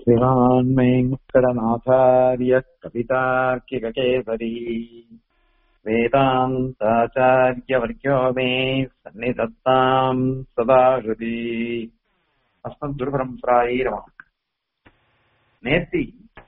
श्रीमान् वेङ्कटनाथार्य कवितार्किककेसरी वेदान्ताचार्यवर्यो मे सन्निधत्ताम् सदा हृदि अस्मद्गुरुपरम्परायै नमः நேத்தி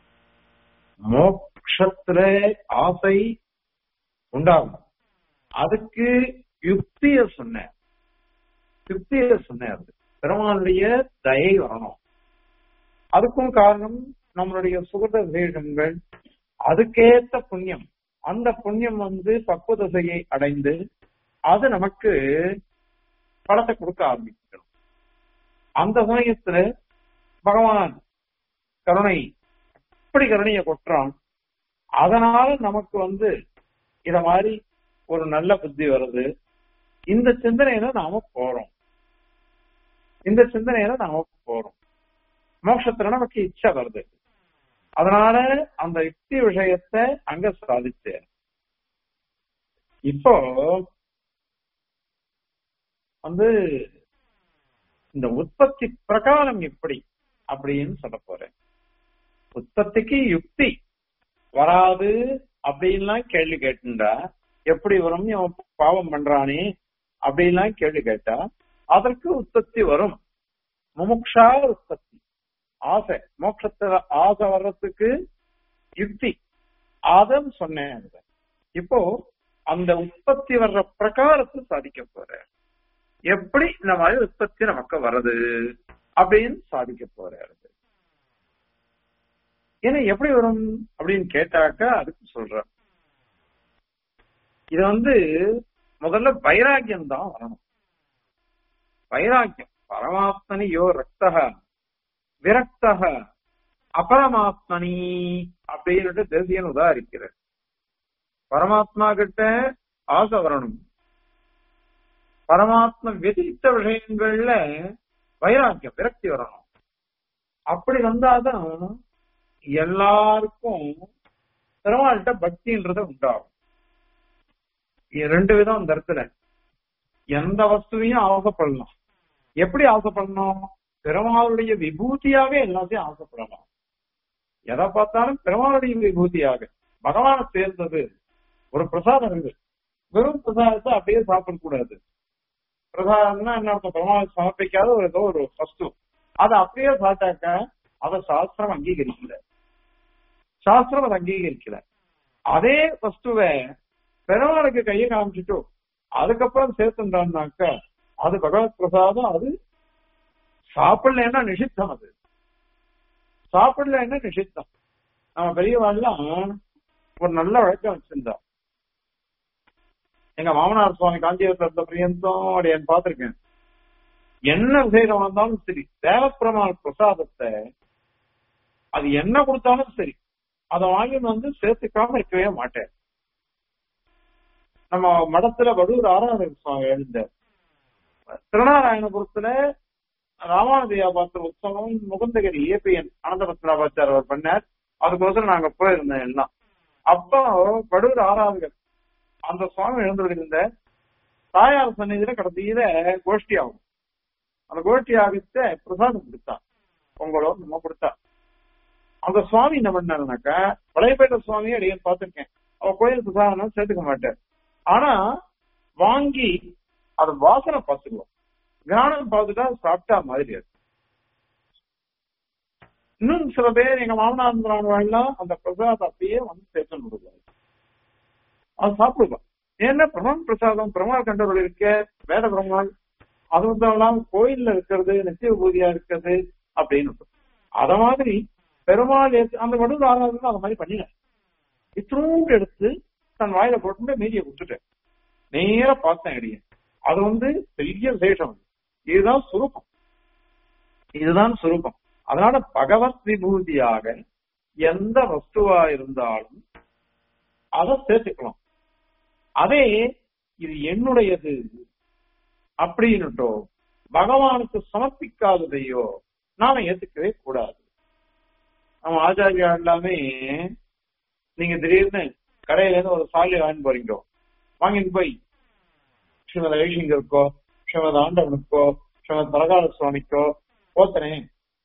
மோக்ஷத்துல ஆசை உண்டாகும் அதுக்கு யுக்திய சொன்னேன் யுக்திய சொன்னேன் அது பெருமானுடைய தயை வரணும் அதுக்கும் காரணம் நம்மளுடைய சுகத விசேஷங்கள் அதுக்கேத்த புண்ணியம் அந்த புண்ணியம் வந்து பக்குவ தசையை அடைந்து அது நமக்கு பலத்தை கொடுக்க ஆரம்பிக்கணும் அந்த சமயத்துல பகவான் கருணை அப்படி கருணையை கொட்டுறான் அதனால நமக்கு வந்து இத மாதிரி ஒரு நல்ல புத்தி வருது இந்த சிந்தனையில நாம போறோம் இந்த சிந்தனையில நாம போறோம் மோட்சத்துல நமக்கு இச்சை வருது அதனால அந்த யுக்தி விஷயத்தை அங்க சாதிச்சேன் இப்போ வந்து இந்த உற்பத்தி பிரகாரம் எப்படி அப்படின்னு சொல்ல போறேன் உற்பத்திக்கு யுக்தி வராது அப்படின்லாம் கேள்வி கேட்டுண்டா எப்படி வரும் இவன் பாவம் பண்றானே அப்படின்லாம் கேள்வி கேட்டா அதற்கு உற்பத்தி வரும் முமுக்ஷா உற்பத்தி ஆசை மோட்சத்துல ஆசை வர்றதுக்கு யுக்தி அதன் சொன்னேன் இப்போ அந்த உற்பத்தி வர்ற பிரகாரத்தை சாதிக்க போற எப்படி இந்த மாதிரி உற்பத்தி நமக்கு வருது அப்படின்னு சாதிக்க போறாரு ஏன்னா எப்படி வரும் அப்படின்னு கேட்டாக்கா அதுக்கு சொல்ற இது வந்து முதல்ல வைராக்கியம் தான் வரணும் வைராக்கியம் பரமாத்மனி யோ ரக்தக விரக்தக அபரமாத்மனி அப்படின்னு தேசியன் உதாரிக்கிறார் பரமாத்மா கிட்ட ஆசை வரணும் பரமாத்ம வெதித்த விஷயங்கள்ல வைராக்கியம் விரக்தி வரணும் அப்படி வந்தாதான் எல்லாருக்கும் பெருமாள்கிட்ட பக்தின்றது உண்டாகும் ரெண்டு விதம் அந்த இடத்துல எந்த வஸ்துவையும் ஆசைப்படலாம் எப்படி ஆசைப்படணும் பெருமாளுடைய விபூதியாவே எல்லாத்தையும் ஆசைப்படலாம் எதை பார்த்தாலும் பெருமாளுடைய விபூதியாக பகவானை சேர்ந்தது ஒரு பிரசாதம் இருக்கு வெறும் பிரசாதத்தை அப்படியே சாப்பிடக்கூடாது பிரசாதம்னா என்ன அர்த்தம் பெருமாள் சமர்ப்பிக்காத ஒரு ஏதோ ஒரு வஸ்து அதை அப்படியே சாப்பிட்டாக்க அதை சாஸ்திரம் அங்கீகரிக்கல சாஸ்திரம் அதை அங்கீகரிக்கல அதே வஸ்துவை பெருமாளுக்கு கையை காமிச்சிட்டு அதுக்கப்புறம் சேர்த்துட்டான்னாக்க அது பகவத் பிரசாதம் அது சாப்பிடலன்னா நிஷித்தம் அது சாப்பிடலன்னா நிஷித்தம் நம்ம பெரியவாள்லாம் ஒரு நல்ல வழக்கம் வச்சிருந்தோம் எங்க மாமனார் சுவாமி காஞ்சிபுரத்துல இருந்த பிரியந்தம் அப்படின்னு பார்த்திருக்கேன் என்ன விசேஷம் வந்தாலும் சரி தேவப்பிரமாள் பிரசாதத்தை அது என்ன கொடுத்தாலும் சரி அதை வாங்கி வந்து சேர்த்துக்காம இருக்கவே மாட்டேன் நம்ம மடத்துல வடூர் ஆராதனை சுவாமி எழுந்தார் திருநாராயணபுரத்துல ராமானுஜயா பார்த்த உற்சவம் முகுந்தகிரி ஏபிஎன் அனந்தபத்மநாபாச்சார் அவர் பண்ணார் அதுக்கோசரம் நாங்க போயிருந்தோம் எல்லாம் அப்போ வடூர் ஆராதகர் அந்த சுவாமி எழுந்துருந்த தாயார் சன்னிதியில கடைசியில கோஷ்டி ஆகும் அந்த கோஷ்டி ஆகித்த பிரசாதம் கொடுத்தா பொங்கலோ நம்ம கொடுத்தா அந்த சுவாமி என்ன பண்ணாருனாக்கா வளையப்பேட்டை சுவாமி அடியன் பார்த்திருக்கேன் அவ கோயில் பிரசாதம் சேர்த்துக்க மாட்டார் ஆனா வாங்கி அது வாசனை பார்த்துக்குவோம் ஞானம் பார்த்துட்டா சாப்பிட்டா மாதிரி அது இன்னும் சில பேர் எங்க மாமனாந்திரான் அந்த பிரசாதம் அப்படியே வந்து சேர்த்து கொடுக்குறாரு அது சாப்பிடுவோம் ஏன்னா பிரமான் பிரசாதம் பிரமாள் கண்டவர்கள் இருக்க வேத பிரமாள் அது மட்டும் இல்லாம கோயில்ல இருக்கிறது நித்திய பூதியா இருக்கிறது அப்படின்னு அத மாதிரி பெருமாள் அந்த வடுவு ஆராதனை அந்த மாதிரி பண்ணின இத்தினூண்டு எடுத்து தன் வாயில போட்டு மீதியை கொடுத்துட்டேன் நேர பார்த்தேன் அடிய அது வந்து பெரிய விசேஷம் இதுதான் சுரூபம் இதுதான் சுரூபம் அதனால பகவத் விபூதியாக எந்த வஸ்துவா இருந்தாலும் அதை சேர்த்துக்கலாம் அதே இது என்னுடையது அப்படின்னுட்டோ பகவானுக்கு சமர்ப்பிக்காததையோ நாம ஏத்துக்கவே கூடாது நம்ம ஆச்சாரியா எல்லாமே நீங்க திடீர்னு கடையில இருந்து ஒரு சாலி வாங்கி போறீங்க வாங்கிட்டு போய் ஸ்ரீமத் ரவிசங்கருக்கோ ஸ்ரீமத் ஆண்டவனுக்கோ ஸ்ரீமத் பரகால சுவாமிக்கோ போத்தனே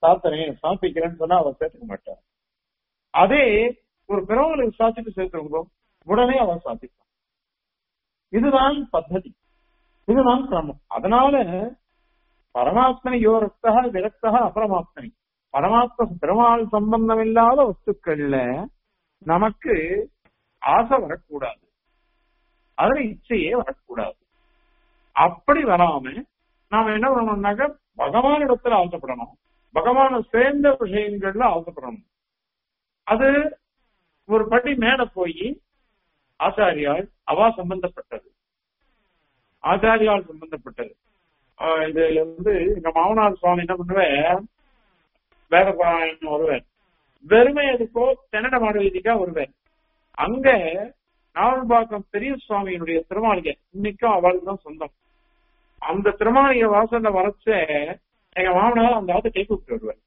சாத்துறேன் சாப்பிக்கிறேன்னு சொன்னா அவர் சேர்த்துக்க மாட்டார் அதே ஒரு பெருமாளுக்கு சாத்திட்டு சேர்த்துருங்கோ உடனே அவர் சாத்திப்பான் இதுதான் பத்ததி இதுதான் கிரமம் அதனால பரமாத்மனி யோ ரக்தா விரக்தா அபரமாத்மனி பரமாத்ம பெருமாள் சம்பந்தம் இல்லாத வஸ்துக்கள்ல நமக்கு ஆசை வரக்கூடாது அதுல இச்சையே வரக்கூடாது அப்படி வராம நாம என்ன பண்ணணும்னாக்க பகவான் இடத்துல ஆசைப்படணும் பகவான சேர்ந்த விஷயங்கள்ல ஆசைப்படணும் அது ஒரு படி மேல போய் ஆச்சாரியால் அவா சம்பந்தப்பட்டது ஆச்சாரியால் சம்பந்தப்பட்டது ஆஹ் இது வந்து எங்க மாமனார் சுவாமி என்ன பண்ணுவேன் வேத பாராயணம் வருவேன் வெறுமை அதுக்கோ தென்னட மாடவீதிக்கா வருவேன் அங்க நாவல்பாக்கம் பெரிய சுவாமியினுடைய திருமாளிகை இன்னைக்கும் அவளுக்கு தான் சொந்தம் அந்த திருமாளிகை வாசல்ல வரைச்ச எங்க மாமனார் அந்த ஆத்த கை கூப்பிட்டு வருவார்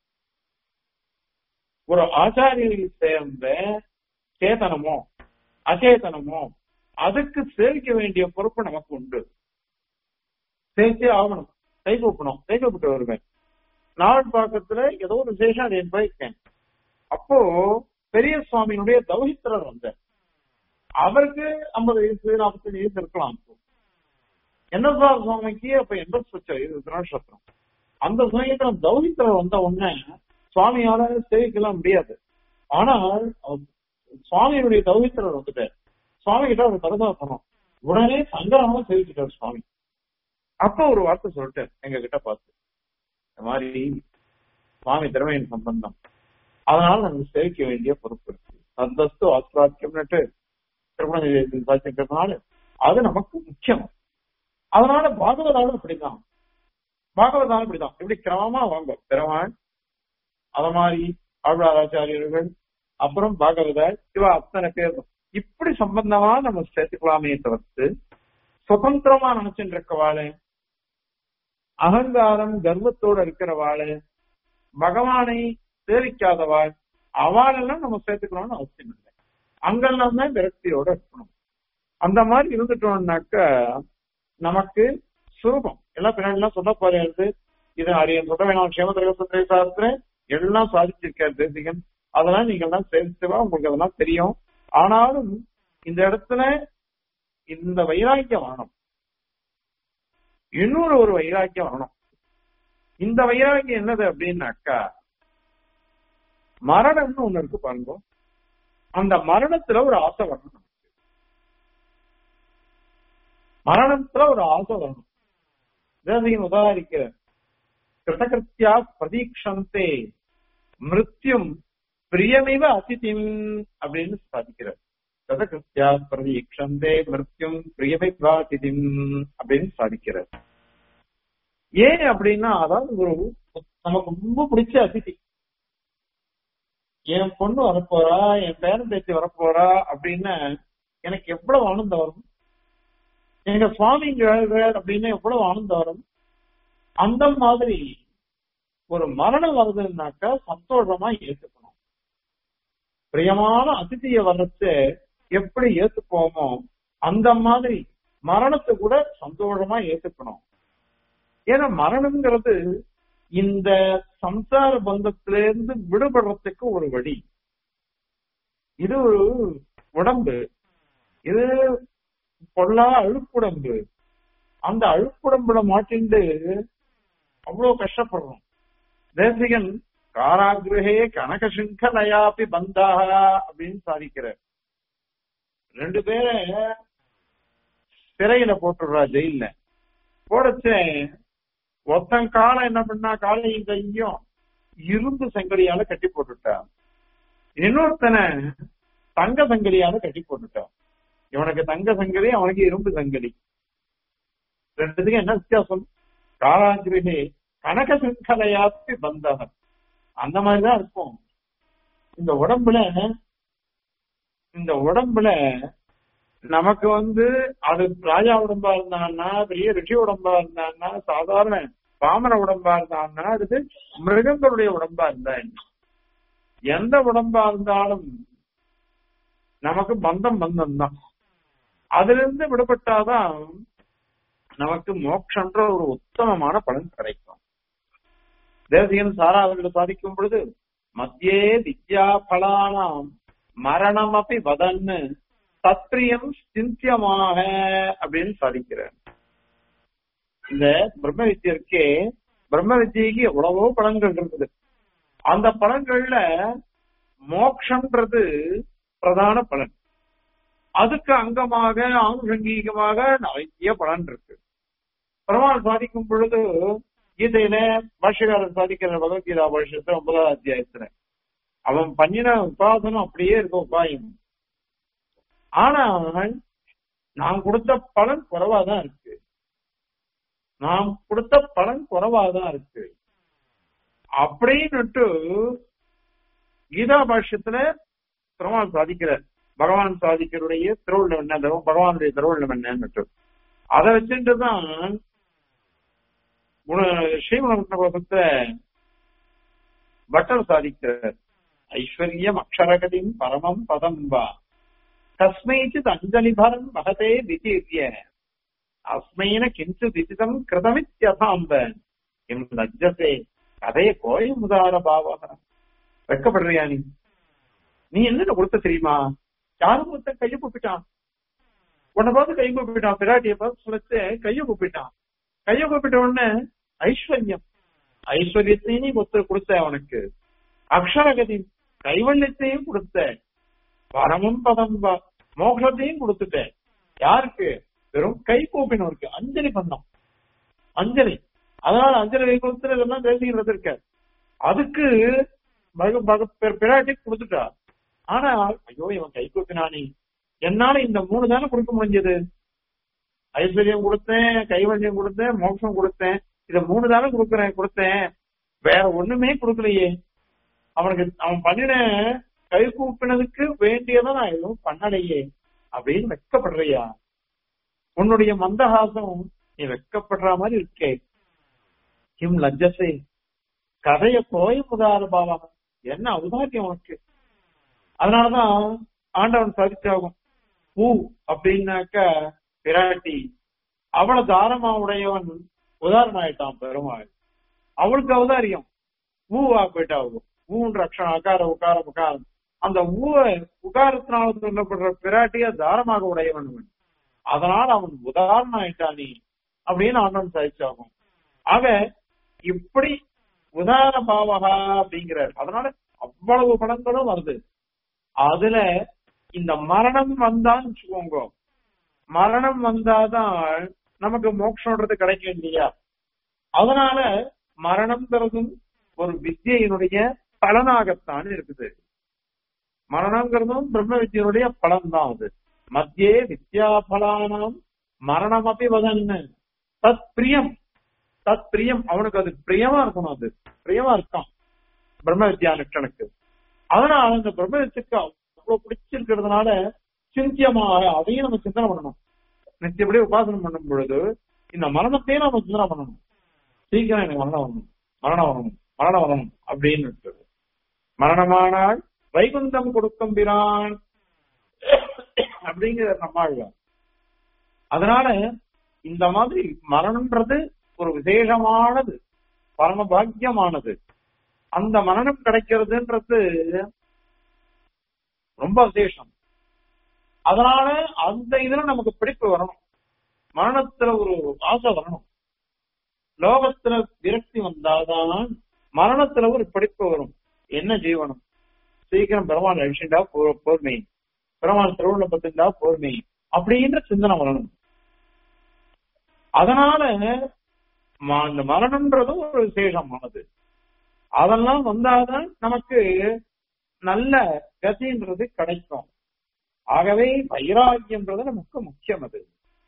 ஒரு ஆச்சாரியர்கள் சேர்ந்த சேதனமோ அச்சேதனமோ அதுக்கு சேவிக்க வேண்டிய பொறுப்பு நமக்கு உண்டு சேர்த்தே ஆகணும் கை கூப்பணும் கை கூப்பிட்டு வருவேன் நாவல்பாக்கத்துல ஏதோ ஒரு விசேஷம் அதை போயிருக்கேன் அப்போ பெரிய சுவாமியினுடைய தௌஹித்திரர் வந்தார் அவருக்கு ஐம்பது வயசு நாற்பத்தஞ்சு வயசு இருக்கலாம் அப்போ என்னசார் சுவாமிக்கு அப்ப எண்பத்தி லட்சம் இது திருநட்சத்திரம் அந்த சமயத்துல தௌஹித்திரர் வந்த உடனே சுவாமியால சேவிக்கலாம் முடியாது ஆனால் அவர் சுவாமியினுடைய தௌஹித்திரர் வந்துட்டார் சுவாமி கிட்ட அவர் பரதாசனம் உடனே சங்கரமா சேவிச்சுட்டார் சுவாமி அப்ப ஒரு வார்த்தை சொல்லிட்டார் எங்க கிட்ட பார்த்து இந்த மாதிரி சுவாமி திறமையின் சம்பந்தம் அதனால நாங்க சேவிக்க வேண்டிய பொறுப்பு இருக்கு சந்தஸ்து ஆஸ்திராக்கியம்னுட்டு திருமண சாட்சிக்கிறதுனால அது நமக்கு முக்கியம் அதனால பாகவதாலும் அப்படிதான் பாகவதாலும் இப்படிதான் இப்படி கிரமமா வாங்க பெருமாள் அத மாதிரி ஆழ்வாராச்சாரியர்கள் அப்புறம் பாகவதாள் இவ அத்தனை பேர் இப்படி சம்பந்தமா நம்ம சேர்த்துக்கலாமே தவிர்த்து சுதந்திரமா நினைச்சுட்டு இருக்கவாளு அகங்காரம் கர்வத்தோட இருக்கிறவாளு பகவானை சேவிக்காதவாள் அவளெல்லாம் நம்ம சேர்த்துக்கணும்னு அவசியம் இல்லை அங்கெல்லாம் தான் விரக்தியோட இருக்கணும் அந்த மாதிரி இருந்துட்டோம்னாக்க நமக்கு சுரூபம் எல்லாம் பின்னாடி எல்லாம் சொல்ல போறது இது அரியன் சொல்ற வேணாம் க்ஷேமத்திரை சாஸ்திர எல்லாம் சாதிச்சிருக்காரு தேசிகன் அதெல்லாம் நீங்க எல்லாம் சேர்த்துவா உங்களுக்கு அதெல்லாம் தெரியும் ஆனாலும் இந்த இடத்துல இந்த வைராக்கியம் வரணும் இன்னொரு ஒரு வைராக்கியம் வரணும் இந்த வைராக்கியம் என்னது அப்படின்னாக்கா மரணம்னு ஒண்ணு இருக்கு பாருங்க அந்த மரணத்துல ஒரு ஆசை வரணும் நமக்கு. மரணத்துல ஒரு ஆசை வரணும் தேசிகன் உதாரிக்கிற கிருதகிருத்தியா பிரதீக்ஷந்தே மிருத்யும் பிரியமிவ அதிதிம் அப்படின்னு சாதிக்கிறார் கிருதகிருத்தியா பிரதீக்ஷந்தே மிருத்யும் பிரியமிவ அதிதிம் அப்படின்னு சாதிக்கிறார் ஏன் அப்படின்னா அதாவது ஒரு நமக்கு ரொம்ப பிடிச்ச அதிதி என் பொண்ணு வரப்போறா என் பேரன் பேத்தி வரப்போறா அப்படின்னு எனக்கு எவ்வளவு ஆனந்தம் வரும் எங்க சுவாமிங்க அப்படின்னு எவ்வளவு ஆனந்தம் வரும் அந்த மாதிரி ஒரு மரணம் வருதுன்னாக்கா சந்தோஷமா ஏத்துக்கணும் பிரியமான அதிதிய வர்றச்சு எப்படி ஏத்துப்போமோ அந்த மாதிரி மரணத்தை கூட சந்தோஷமா ஏத்துக்கணும் ஏன்னா மரணம்ங்கிறது இந்த சம்சார பந்தத்திலிருந்து விடுபடுறதுக்கு ஒரு வழி இது ஒரு உடம்பு இது பொல்லா அழுக்குடம்பு அந்த அழுக்குடம்புல மாட்டிண்டு அவ்வளவு கஷ்டப்படுறோம் தேசிகன் காராகிரகே கனக சிங்கலயாபி பந்தாக அப்படின்னு சாதிக்கிறார் ரெண்டு பேரை சிறையில போட்டுடுறா ஜெயில போடச்சே ஒருத்தன் காலை என்ன பண்ணா காலையும் கையும் இரும்பு சங்கடியால கட்டி போட்டுட்டான் இன்னொருத்தனை தங்க சங்கடியால கட்டி போட்டுட்டான் இவனுக்கு தங்க சங்கடி அவனுக்கு இரும்பு சங்கடி ரெண்டுத்துக்கும் என்ன வித்தியாசம் காலாகிரிகே கனக சிங்கலையாப்பி பந்தகம் அந்த மாதிரிதான் இருக்கும் இந்த உடம்புல இந்த உடம்புல நமக்கு வந்து அது ராஜா உடம்பா இருந்தான்னா பெரிய ரிஷி உடம்பா இருந்தான்னா சாதாரண பாமர உடம்பா இருந்தான்னா அது மிருகங்களுடைய உடம்பா இருந்தா என்ன எந்த உடம்பா இருந்தாலும் நமக்கு பந்தம் பந்தம் தான் அதுல இருந்து விடுபட்டாதான் நமக்கு மோட்சன்ற ஒரு உத்தமமான பலன் கிடைக்கும் தேசிகன் சாராவர்கள் சாதிக்கும் பொழுது மத்தியே வித்யா பலானாம் மரணம் அப்படி வதன்னு சத்திரியம் சிந்தியமாக அப்படின்னு சாதிக்கிறார் இந்த பிரம்ம வித்தியருக்கே பிரம்ம வித்தியைக்கு எவ்வளவோ பலன்கள் இருக்குது அந்த பலன்கள்ல மோக்ஷன்றது பிரதான பலன் அதுக்கு அங்கமாக ஆனுஷங்கீகமாக நிறைய பலன் இருக்கு பெருமாள் சாதிக்கும் பொழுது கீதையில பாஷ்யகாரர் சாதிக்கிற பகவத்கீதா பாஷ்யத்துல ஒன்பதாவது அத்தியாயத்துல அவன் பண்ணின உபாசனம் அப்படியே இருக்க உபாயம் ஆனால் நான் கொடுத்த பலன் குறைவாதான் இருக்கு நாம் கொடுத்த பலன் குறைவாதான் இருக்கு அப்படின்னுட்டு கீதா பாஷ்யத்துல பெருமாள் சாதிக்கிறார் பகவான் சாதிக்கிறடைய திருவள்ளுவம் என்ன பகவானுடைய திருவள்ளுவம் என்னன்னு அதை வச்சுட்டு தான் ஸ்ரீமணத்தை பட்டர் சாதிக்கிறார் ஐஸ்வர்யம் அக்ஷரகதிம் பரமம் பதம் வா கஸ்மைச்சித் அஞ்சலிபரம் மகதே விதீர்ய அஸ்மைன கிஞ்சு திசிதம் கிருதமித்யதாம்ப எம் லஜ்ஜசே கதைய கோயமுதார பாவக வெக்கப்படுறியா நீ நீ என்ன கொடுத்த தெரியுமா யாரும் ஒருத்த கைய கூப்பிட்டான் உன்னை பார்த்து கை கூப்பிட்டான் பிராட்டிய பார்த்து சொல்லிட்டு கைய கூப்பிட்டான் கைய கூப்பிட்ட உடனே ஐஸ்வர்யம் ஐஸ்வர்யத்தையும் நீ ஒருத்தர் கொடுத்த அவனுக்கு அக்ஷரகதி கைவல்யத்தையும் கொடுத்த பரமம் பதம் மோகத்தையும் கொடுத்துட்ட யாருக்கு வெறும் கை கூப்பினவருக்கு அஞ்சலி பண்ணோம் அஞ்சலி அதனால அஞ்சலி வைகுலத்துல இதெல்லாம் பேசிக்கிறது இருக்க அதுக்கு பிராட்டி கொடுத்துட்டா ஆனா ஐயோ இவன் கை கூப்பினானே என்னால இந்த மூணு தானே கொடுக்க முடிஞ்சது ஐஸ்வர்யம் கொடுத்தேன் கைவல்யம் கொடுத்தேன் மோட்சம் கொடுத்தேன் இத மூணு தானே கொடுக்குறேன் கொடுத்தேன் வேற ஒண்ணுமே கொடுக்கலையே அவனுக்கு அவன் பண்ணின கை கூப்பினதுக்கு வேண்டியதை நான் எதுவும் பண்ணலையே அப்படின்னு வெக்கப்படுறியா உன்னுடைய மந்தஹாசம் நீ வெக்கப்படுற மாதிரி இருக்கே கிம் லஜ்ஜசே கதைய போய் முதார பாவா என்ன அவதாரியம் உனக்கு அதனாலதான் ஆண்டவன் சாதிச்சாகும் பூ அப்படின்னாக்க பிராட்டி அவளை தாரமா உடையவன் உதாரணம் ஆயிட்டான் பெருமாள் அவளுக்கு அவதாரியம் ஊவா போயிட்டா ஊன்ற அக்ஷரம் அகார உகாரம் உகாரம் அந்த ஊவ உகாரத்தினால சொல்லப்படுற பிராட்டிய தாரமாக உடையவன் அவன் அதனால அவன் உதாரணம் ஆயிட்டானே அப்படின்னு ஆண்டவன் சாதிச்சாகும் ஆக இப்படி உதார பாவகா அப்படிங்கிறார் அதனால அவ்வளவு படங்களும் வருது அதுல இந்த மரணம் வந்தான்னு வச்சுக்கோங்க மரணம் வந்தாதான் நமக்கு மோட்சம்ன்றது கிடைக்கும் இல்லையா அதனால மரணம்ங்கிறதும் ஒரு வித்தியினுடைய பலனாகத்தான் இருக்குது மரணம்ங்கிறதும் பிரம்ம வித்தியனுடைய பலன் தான் அது மத்தியே வித்யா பலானாம் மரணம் அப்படி வதன்னு தத் பிரியம் தத் பிரியம் அவனுக்கு அது பிரியமா இருக்கணும் அது பிரியமா இருக்கான் பிரம்ம வித்யா நிஷ்டனுக்கு அதனால இந்த பிரம்ம வித்தியக்கு அவ்வளவு பிடிச்சிருக்கிறதுனால சிந்தியமாக அதையும் நம்ம சிந்தனை பண்ணணும் நித்தியப்படி உபாசனம் பண்ணும் பொழுது இந்த மரணத்தையும் நம்ம சிந்தனை பண்ணணும் சீக்கிரம் எனக்கு மரணம் வரணும் மரணம் வரணும் மரணம் வரணும் அப்படின்னு மரணமானால் வைகுந்தம் கொடுக்கும் பிரான் அப்படிங்கிற நம்மாழ்வார் அதனால இந்த மாதிரி மரணம்ன்றது ஒரு விசேஷமானது பரம பாக்கியமானது அந்த மரணம் கிடைக்கிறதுன்றது ரொம்ப விசேஷம் அதனால அந்த இதுல நமக்கு பிடிப்பு வரணும் மரணத்துல ஒரு ஆசை வரணும் லோகத்துல விரக்தி வந்தாதான் மரணத்துல ஒரு பிடிப்பு வரும் என்ன ஜீவனம் சீக்கிரம் பெருமாள் அழிச்சுட்டா போர்மை பெருமாள் திருவுள்ள பத்திருந்தா போர்மை அப்படின்ற சிந்தனை வரணும் அதனால அந்த மரணம்ன்றதும் ஒரு விசேஷமானது அதெல்லாம் வந்தாதான் நமக்கு நல்ல கதின்றது கிடைக்கும் ஆகவே வைராகியம்ன்றது நமக்கு முக்கியம் அது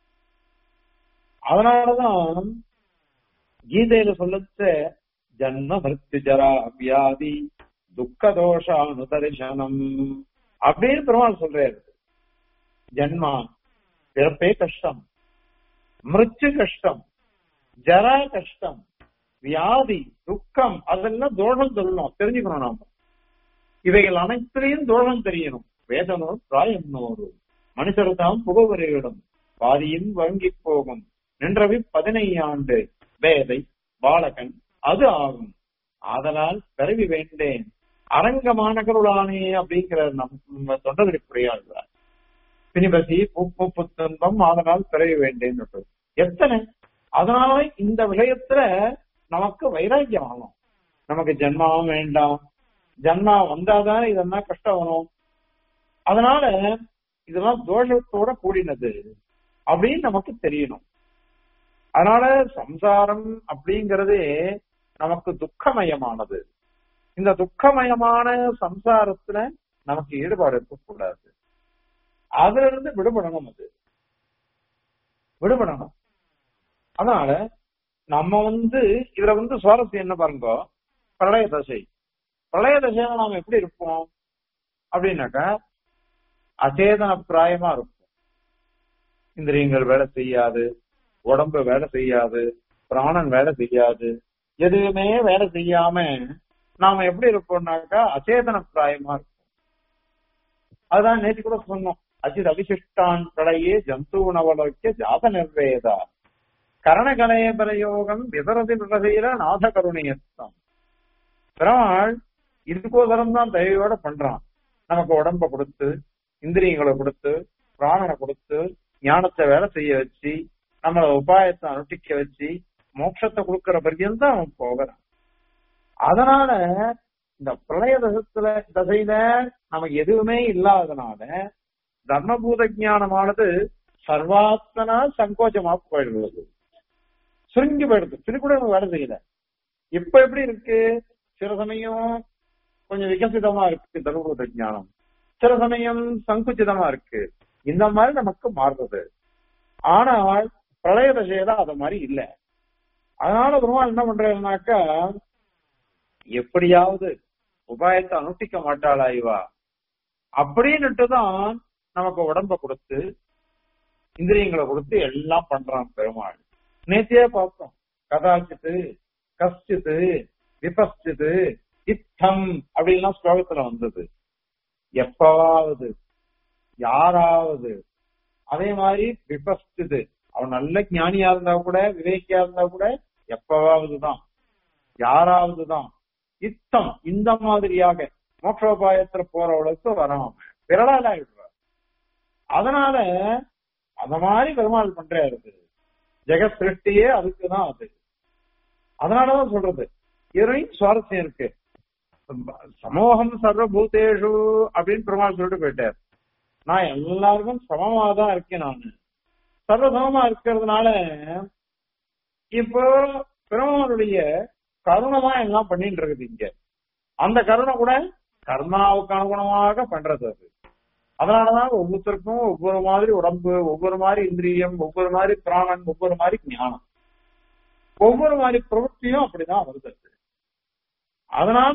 அதனாலதான் கீதையில சொல்லச்ச ஜன்ம மிருத்து ஜரா வியாதி துக்க தோஷானுதரிசனம் அப்படின்னு பெருமாள் சொல்றாரு ஜன்மா பிறப்பே கஷ்டம் மிருச்சு கஷ்டம் ஜரா கஷ்டம் வியாதி துக்கம் அதெல்லாம் தோஷம் சொல்லணும் தெரிஞ்சுக்கணும் நாம இவைகள் அனைத்திலையும் தோஷம் தெரியணும் வேதனோ பிராயம்னோரு மனுஷர்தாம் புகவரையிடும் பாதியும் வங்கி போகும் நின்றவி பதினையாண்டு வேதை பாலகன் அது ஆகும் ஆதலால் பிறவி வேண்டேன் அரங்கமானகருளானே அப்படிங்கிற நம்ம தொண்டதற்குரியாள்வார் பிணிபசி பூப்பு புத்துன்பம் அதனால் பிறவி வேண்டேன் எத்தனை அதனால இந்த விஷயத்துல நமக்கு வைராக்கியம் ஆகும் நமக்கு ஜென்மாவும் வேண்டாம் ஜன்மா வந்தாதான் இதெல்லாம் கஷ்டம் வரும் அதனால இதெல்லாம் தோஷத்தோட கூடினது அப்படின்னு நமக்கு தெரியணும் அதனால சம்சாரம் அப்படிங்கறதே நமக்கு துக்கமயமானது இந்த துக்கமயமான சம்சாரத்துல நமக்கு ஈடுபாடு இருக்கக்கூடாது அதுல இருந்து விடுபடணும் அது விடுபடணும் அதனால நம்ம வந்து இதுல வந்து சுவாரஸ்யம் என்ன பாருங்க பிரளய தசை பிரளய தசையில நாம எப்படி இருப்போம் அப்படின்னாக்கா அச்சேதன பிராயமா இருப்போம் இந்திரியங்கள் வேலை செய்யாது உடம்பு வேலை செய்யாது பிராணன் வேலை செய்யாது எதுவுமே வேலை செய்யாம நாம எப்படி இருப்போம்னாக்கா அச்சேதன பிராயமா இருப்போம் அதுதான் நேற்று கூட சொன்னோம் அச்சித் அவிசிஷ்டான் கடையே ஜந்து உணவலோக்கிய ஜாத நிர்வேதா கரணகலய பிரயோகம் விதரதி விவதையில நாத கருணையத்தம் பெருமாள் இதுக்கோசரம் தான் தயவோட பண்றான் நமக்கு உடம்ப கொடுத்து இந்திரியங்களை கொடுத்து பிராணனை கொடுத்து ஞானத்தை வேலை செய்ய வச்சு நம்மள உபாயத்தை அனுஷ்டிக்க வச்சு மோட்சத்தை கொடுக்கிற பர்யந்தம் அவன் போகிறான் அதனால இந்த பிரளய தசத்துல தசையில நமக்கு எதுவுமே இல்லாதனால தர்மபூத ஞானமானது சர்வாத்மனா சங்கோச்சமா போயிடுறது சுருங்கி போயிடுது திருக்கூட வேலை செய்யல இப்ப எப்படி இருக்கு சில சமயம் கொஞ்சம் விகசிதமா இருக்கு தர்மபூத ஞானம் சில சமயம் சங்குச்சிதமா இருக்கு இந்த மாதிரி நமக்கு மாறுறது ஆனால் பிரளய தசையில அது மாதிரி இல்ல அதனால பெருமாள் என்ன பண்றாருனாக்கா எப்படியாவது உபாயத்தை அனுஷ்டிக்க மாட்டாளா இவா அப்படின்னுட்டு தான் நமக்கு உடம்ப கொடுத்து இந்திரியங்களை கொடுத்து எல்லாம் பண்றான் பெருமாள் நேத்தியே பார்த்தோம் கதாச்சித்து கஷ்டித்து விபஸ்டித்து இத்தம் அப்படின்லாம் ஸ்லோகத்துல வந்தது எப்பவாவது யாராவது அதே மாதிரி விபஸ்டிது அவன் நல்ல ஞானியா இருந்தா கூட விவேக்கியா இருந்தா கூட எப்பவாவது தான் யாராவது தான் இத்தம் இந்த மாதிரியாக மோட்சோபாயத்துல போறவளுக்கு வராம விரலால ஆயிடுவார் அதனால அந்த மாதிரி பெருமாள் பண்றாரு ஜெகத் சிருஷ்டியே அதுக்குதான் அது அதனாலதான் சொல்றது இதுவரையும் சுவாரஸ்யம் இருக்கு சமூகம் சர்வபூதேஷு அப்படின்னு பெருமாள் சொல்லிட்டு போயிட்டார் நான் எல்லாருக்கும் சமமா தான் இருக்கேன் நான் சர்வசமமா இருக்கிறதுனால இப்போ பெருமாளுடைய கருணை தான் எல்லாம் பண்ணிட்டு இருக்குது இங்க அந்த கருணை கூட கர்மாவுக்கு அனுகுணமாக பண்றது அது அதனாலதான் ஒவ்வொருத்தருக்கும் ஒவ்வொரு மாதிரி உடம்பு ஒவ்வொரு மாதிரி இந்திரியம் ஒவ்வொரு மாதிரி பிராணன் ஒவ்வொரு மாதிரி ஞானம் ஒவ்வொரு மாதிரி பிரவൃத்தியும் அப்படிதான் வருது அதனால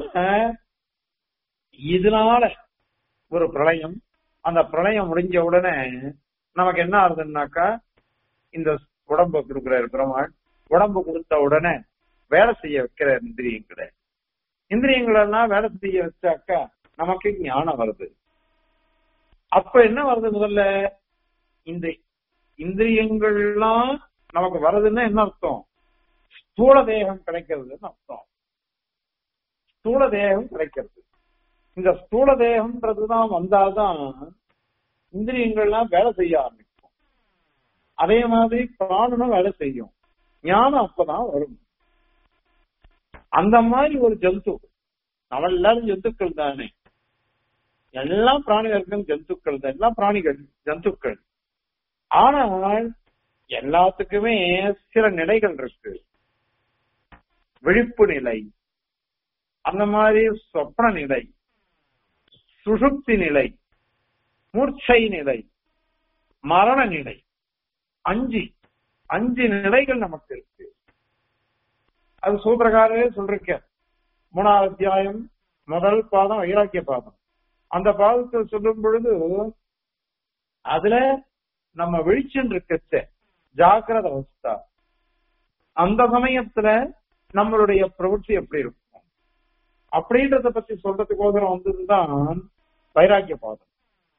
இதனால ஒரு பிரளயம் அந்த பிரளயம் முடிஞ்ச உடனே நமக்கு என்ன ஆகுதுன்னாக்கா இந்த உடம்பு கொடுக்கிறார் பெருமாள் உடம்பு கொடுத்த உடனே வேலை செய்ய வைக்கிற இந்திரியங்களை இந்திரியங்கள் எல்லாம் வேலை செய்ய வச்சாக்கா நமக்கு ஞானம் வருது அப்ப என்ன வருது முதல்ல இந்த இந்திரியங்கள்லாம் நமக்கு வருதுன்னா என்ன அர்த்தம் ஸ்தூல தேகம் கிடைக்கிறதுன்னு அர்த்தம் ஸ்தூல தேகம் கிடைக்கிறது இந்த ஸ்தூல தேகம்ன்றதுதான் வந்தாதான் இந்திரியங்கள்லாம் வேலை செய்ய ஆரம்பிக்கும் அதே மாதிரி பிராணனும் வேலை செய்யும் ஞானம் அப்பதான் வரும் அந்த மாதிரி ஒரு ஜந்து நம்ம எல்லாரும் ஜந்துக்கள் தானே எல்லாம் பிராணிகளுக்கும் ஜந்துக்கள் தான் எல்லாம் பிராணிகள் ஜந்துக்கள் ஆனால் எல்லாத்துக்குமே சில நிலைகள் இருக்கு விழிப்பு நிலை அந்த மாதிரி சொப்ன நிலை சுசுப்தி நிலை மூர்ச்சை நிலை மரண நிலை அஞ்சு அஞ்சு நிலைகள் நமக்கு இருக்கு அது சூத்திரக்காரரே சொல்லிருக்க மூணாவது அத்தியாயம் முதல் பாதம் வைராக்கிய பாதம் அந்த பாதத்தில் சொல்லும் பொழுது அதுல நம்ம விழிச்சுன்னு இருக்கச்ச ஜாக்கிரத அவஸ்தா அந்த சமயத்துல நம்மளுடைய பிரவೃತ್ತಿ எப்படி இருக்கும் அப்படின்றத பத்தி சொல்றதுக்கோசரம் வந்ததுதான் வைராக்கிய பாதம்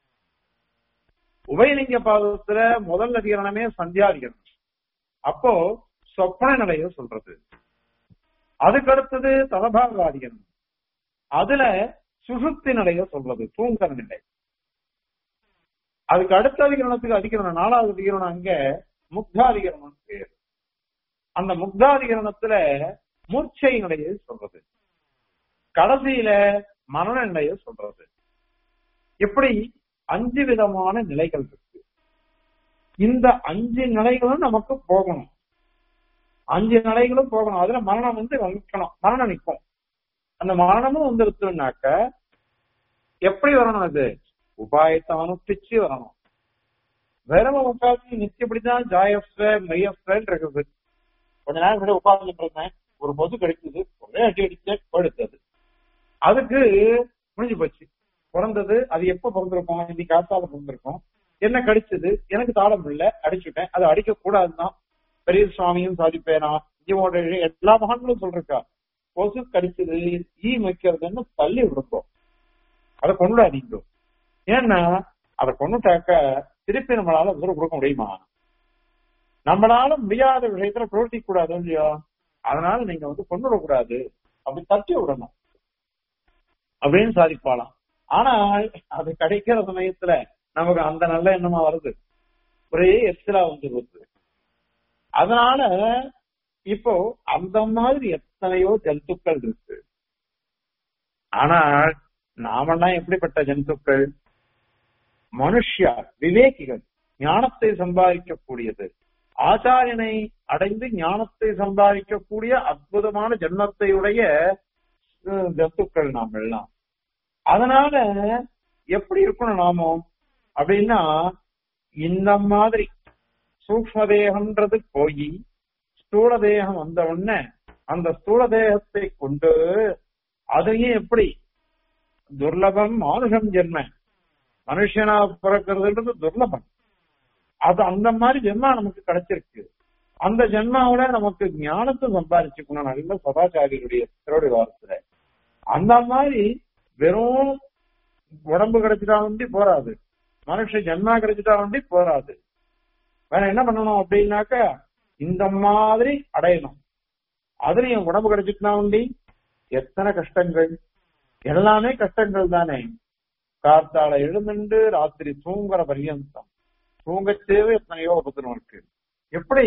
உபயலிங்க பாதத்துல முதல் அதிகரணமே சந்தியாதிகரணம் அப்போ சொப்பன நிலைய சொல்றது அதுக்கு அடுத்தது தலபாகாதிகரணம் அதுல சுசுப்தி நிலைய சொல்றது தூங்குற நிலை அதுக்கு அடுத்த அதிகரணத்துக்கு அதிகரணம் நாலாவது அதிகரணம் அங்க முக்தாதிகரணம் பேர் அந்த முக்தாதிகரணத்துல மூர்ச்சை நிலையை சொல்றது கடைசியில மரண நிலையை சொல்றது இப்படி அஞ்சு விதமான நிலைகள் இருக்கு இந்த அஞ்சு நிலைகளும் நமக்கு போகணும் அஞ்சு நிலைகளும் போகணும் அதுல மரணம் வந்து நிக்கணும் மரணம் நிற்கும் அந்த மரணமும் வந்துருச்சுனாக்க எப்படி வரணும் அது உபாயத்தை அனுப்பிச்சு வரணும் வெறும் உட்காந்து நித்தியப்படிதான் ஜாயஸ்வ மையஸ்வன் இருக்குது கொஞ்ச நேரம் முன்னாடி உட்கார்ந்துட்டு இருந்தேன் ஒரு பொது கிடைச்சது ஒரே அடி அடிச்ச படுத்தது அதுக்கு முடிஞ்சு போச்சு பிறந்தது அது எப்ப பிறந்திருக்கும் இன்னைக்கு காத்தால பிறந்திருக்கும் என்ன கடிச்சது எனக்கு தாளம் இல்ல அடிச்சுட்டேன் அது அடிக்க கூடாதுதான் பெரிய சுவாமியும் சாதிப்பேனா இவனோட எல்லா மகான்களும் சொல்றா கொசு கடிச்சது ஈ வைக்கிறதுன்னு தள்ளி விடுப்போம் அதை கொண்டுடாதீங்க ஏன்னா அதை கொண்டுட்டாக்க திருப்பி நம்மளால உசுறு கொடுக்க முடியுமா நம்மளால முடியாத விஷயத்துல பிரவர்த்திக்க கூடாது இல்லையோ அதனால நீங்க வந்து கொண்டு விடக்கூடாது அப்படி தட்டி விடணும் அப்படின்னு சாதிப்பாலாம் ஆனால் அது கிடைக்கிற சமயத்துல நமக்கு அந்த நல்ல எண்ணமா வருது ஒரே எச்சிலா வந்து வருது அதனால இப்போ அந்த மாதிரி எத்தனையோ ஜந்துக்கள் இருக்கு ஆனால் நாமெல்லாம் எப்படிப்பட்ட ஜந்துக்கள் மனுஷியா விவேகிகள் ஞானத்தை சம்பாதிக்கக்கூடியது ஆச்சாரியனை அடைந்து ஞானத்தை சம்பாதிக்கக்கூடிய அற்புதமான ஜென்மத்தையுடைய ஜத்துக்கள் நாம் எல்லாம் அதனால எப்படி இருக்கணும் நாமோ அப்படின்னா இந்த மாதிரி சூக்ம தேகம்ன்றது போய் ஸ்தூல தேகம் வந்த உடனே அந்த ஸ்தூல தேகத்தை கொண்டு அதையும் எப்படி துர்லபம் மானுஷம் ஜென்ம மனுஷனா பிறக்கிறதுன்றது துர்லபம் அது அந்த மாதிரி ஜென்மா நமக்கு கிடைச்சிருக்கு அந்த ஜென்மாவில நமக்கு ஞானத்தை சம்பாதிச்சுக்கணும் நல்ல சதாச்சாரியுடைய திருடைய வாரத்துல அந்த மாதிரி வெறும் உடம்பு கிடைச்சிட்டா வண்டி போராது மனுஷ ஜென்மா கிடைச்சிட்டா வண்டி போராது வேற என்ன பண்ணணும் அப்படின்னாக்க இந்த மாதிரி அடையணும் அதுலயும் உடம்பு கிடைச்சிட்டுனா வண்டி எத்தனை கஷ்டங்கள் எல்லாமே கஷ்டங்கள் தானே கார்த்தால எழுந்துண்டு ராத்திரி தூங்குற பரியந்தம் தூங்கச்சேவே எத்தனையோ உபத்திரம் இருக்கு எப்படி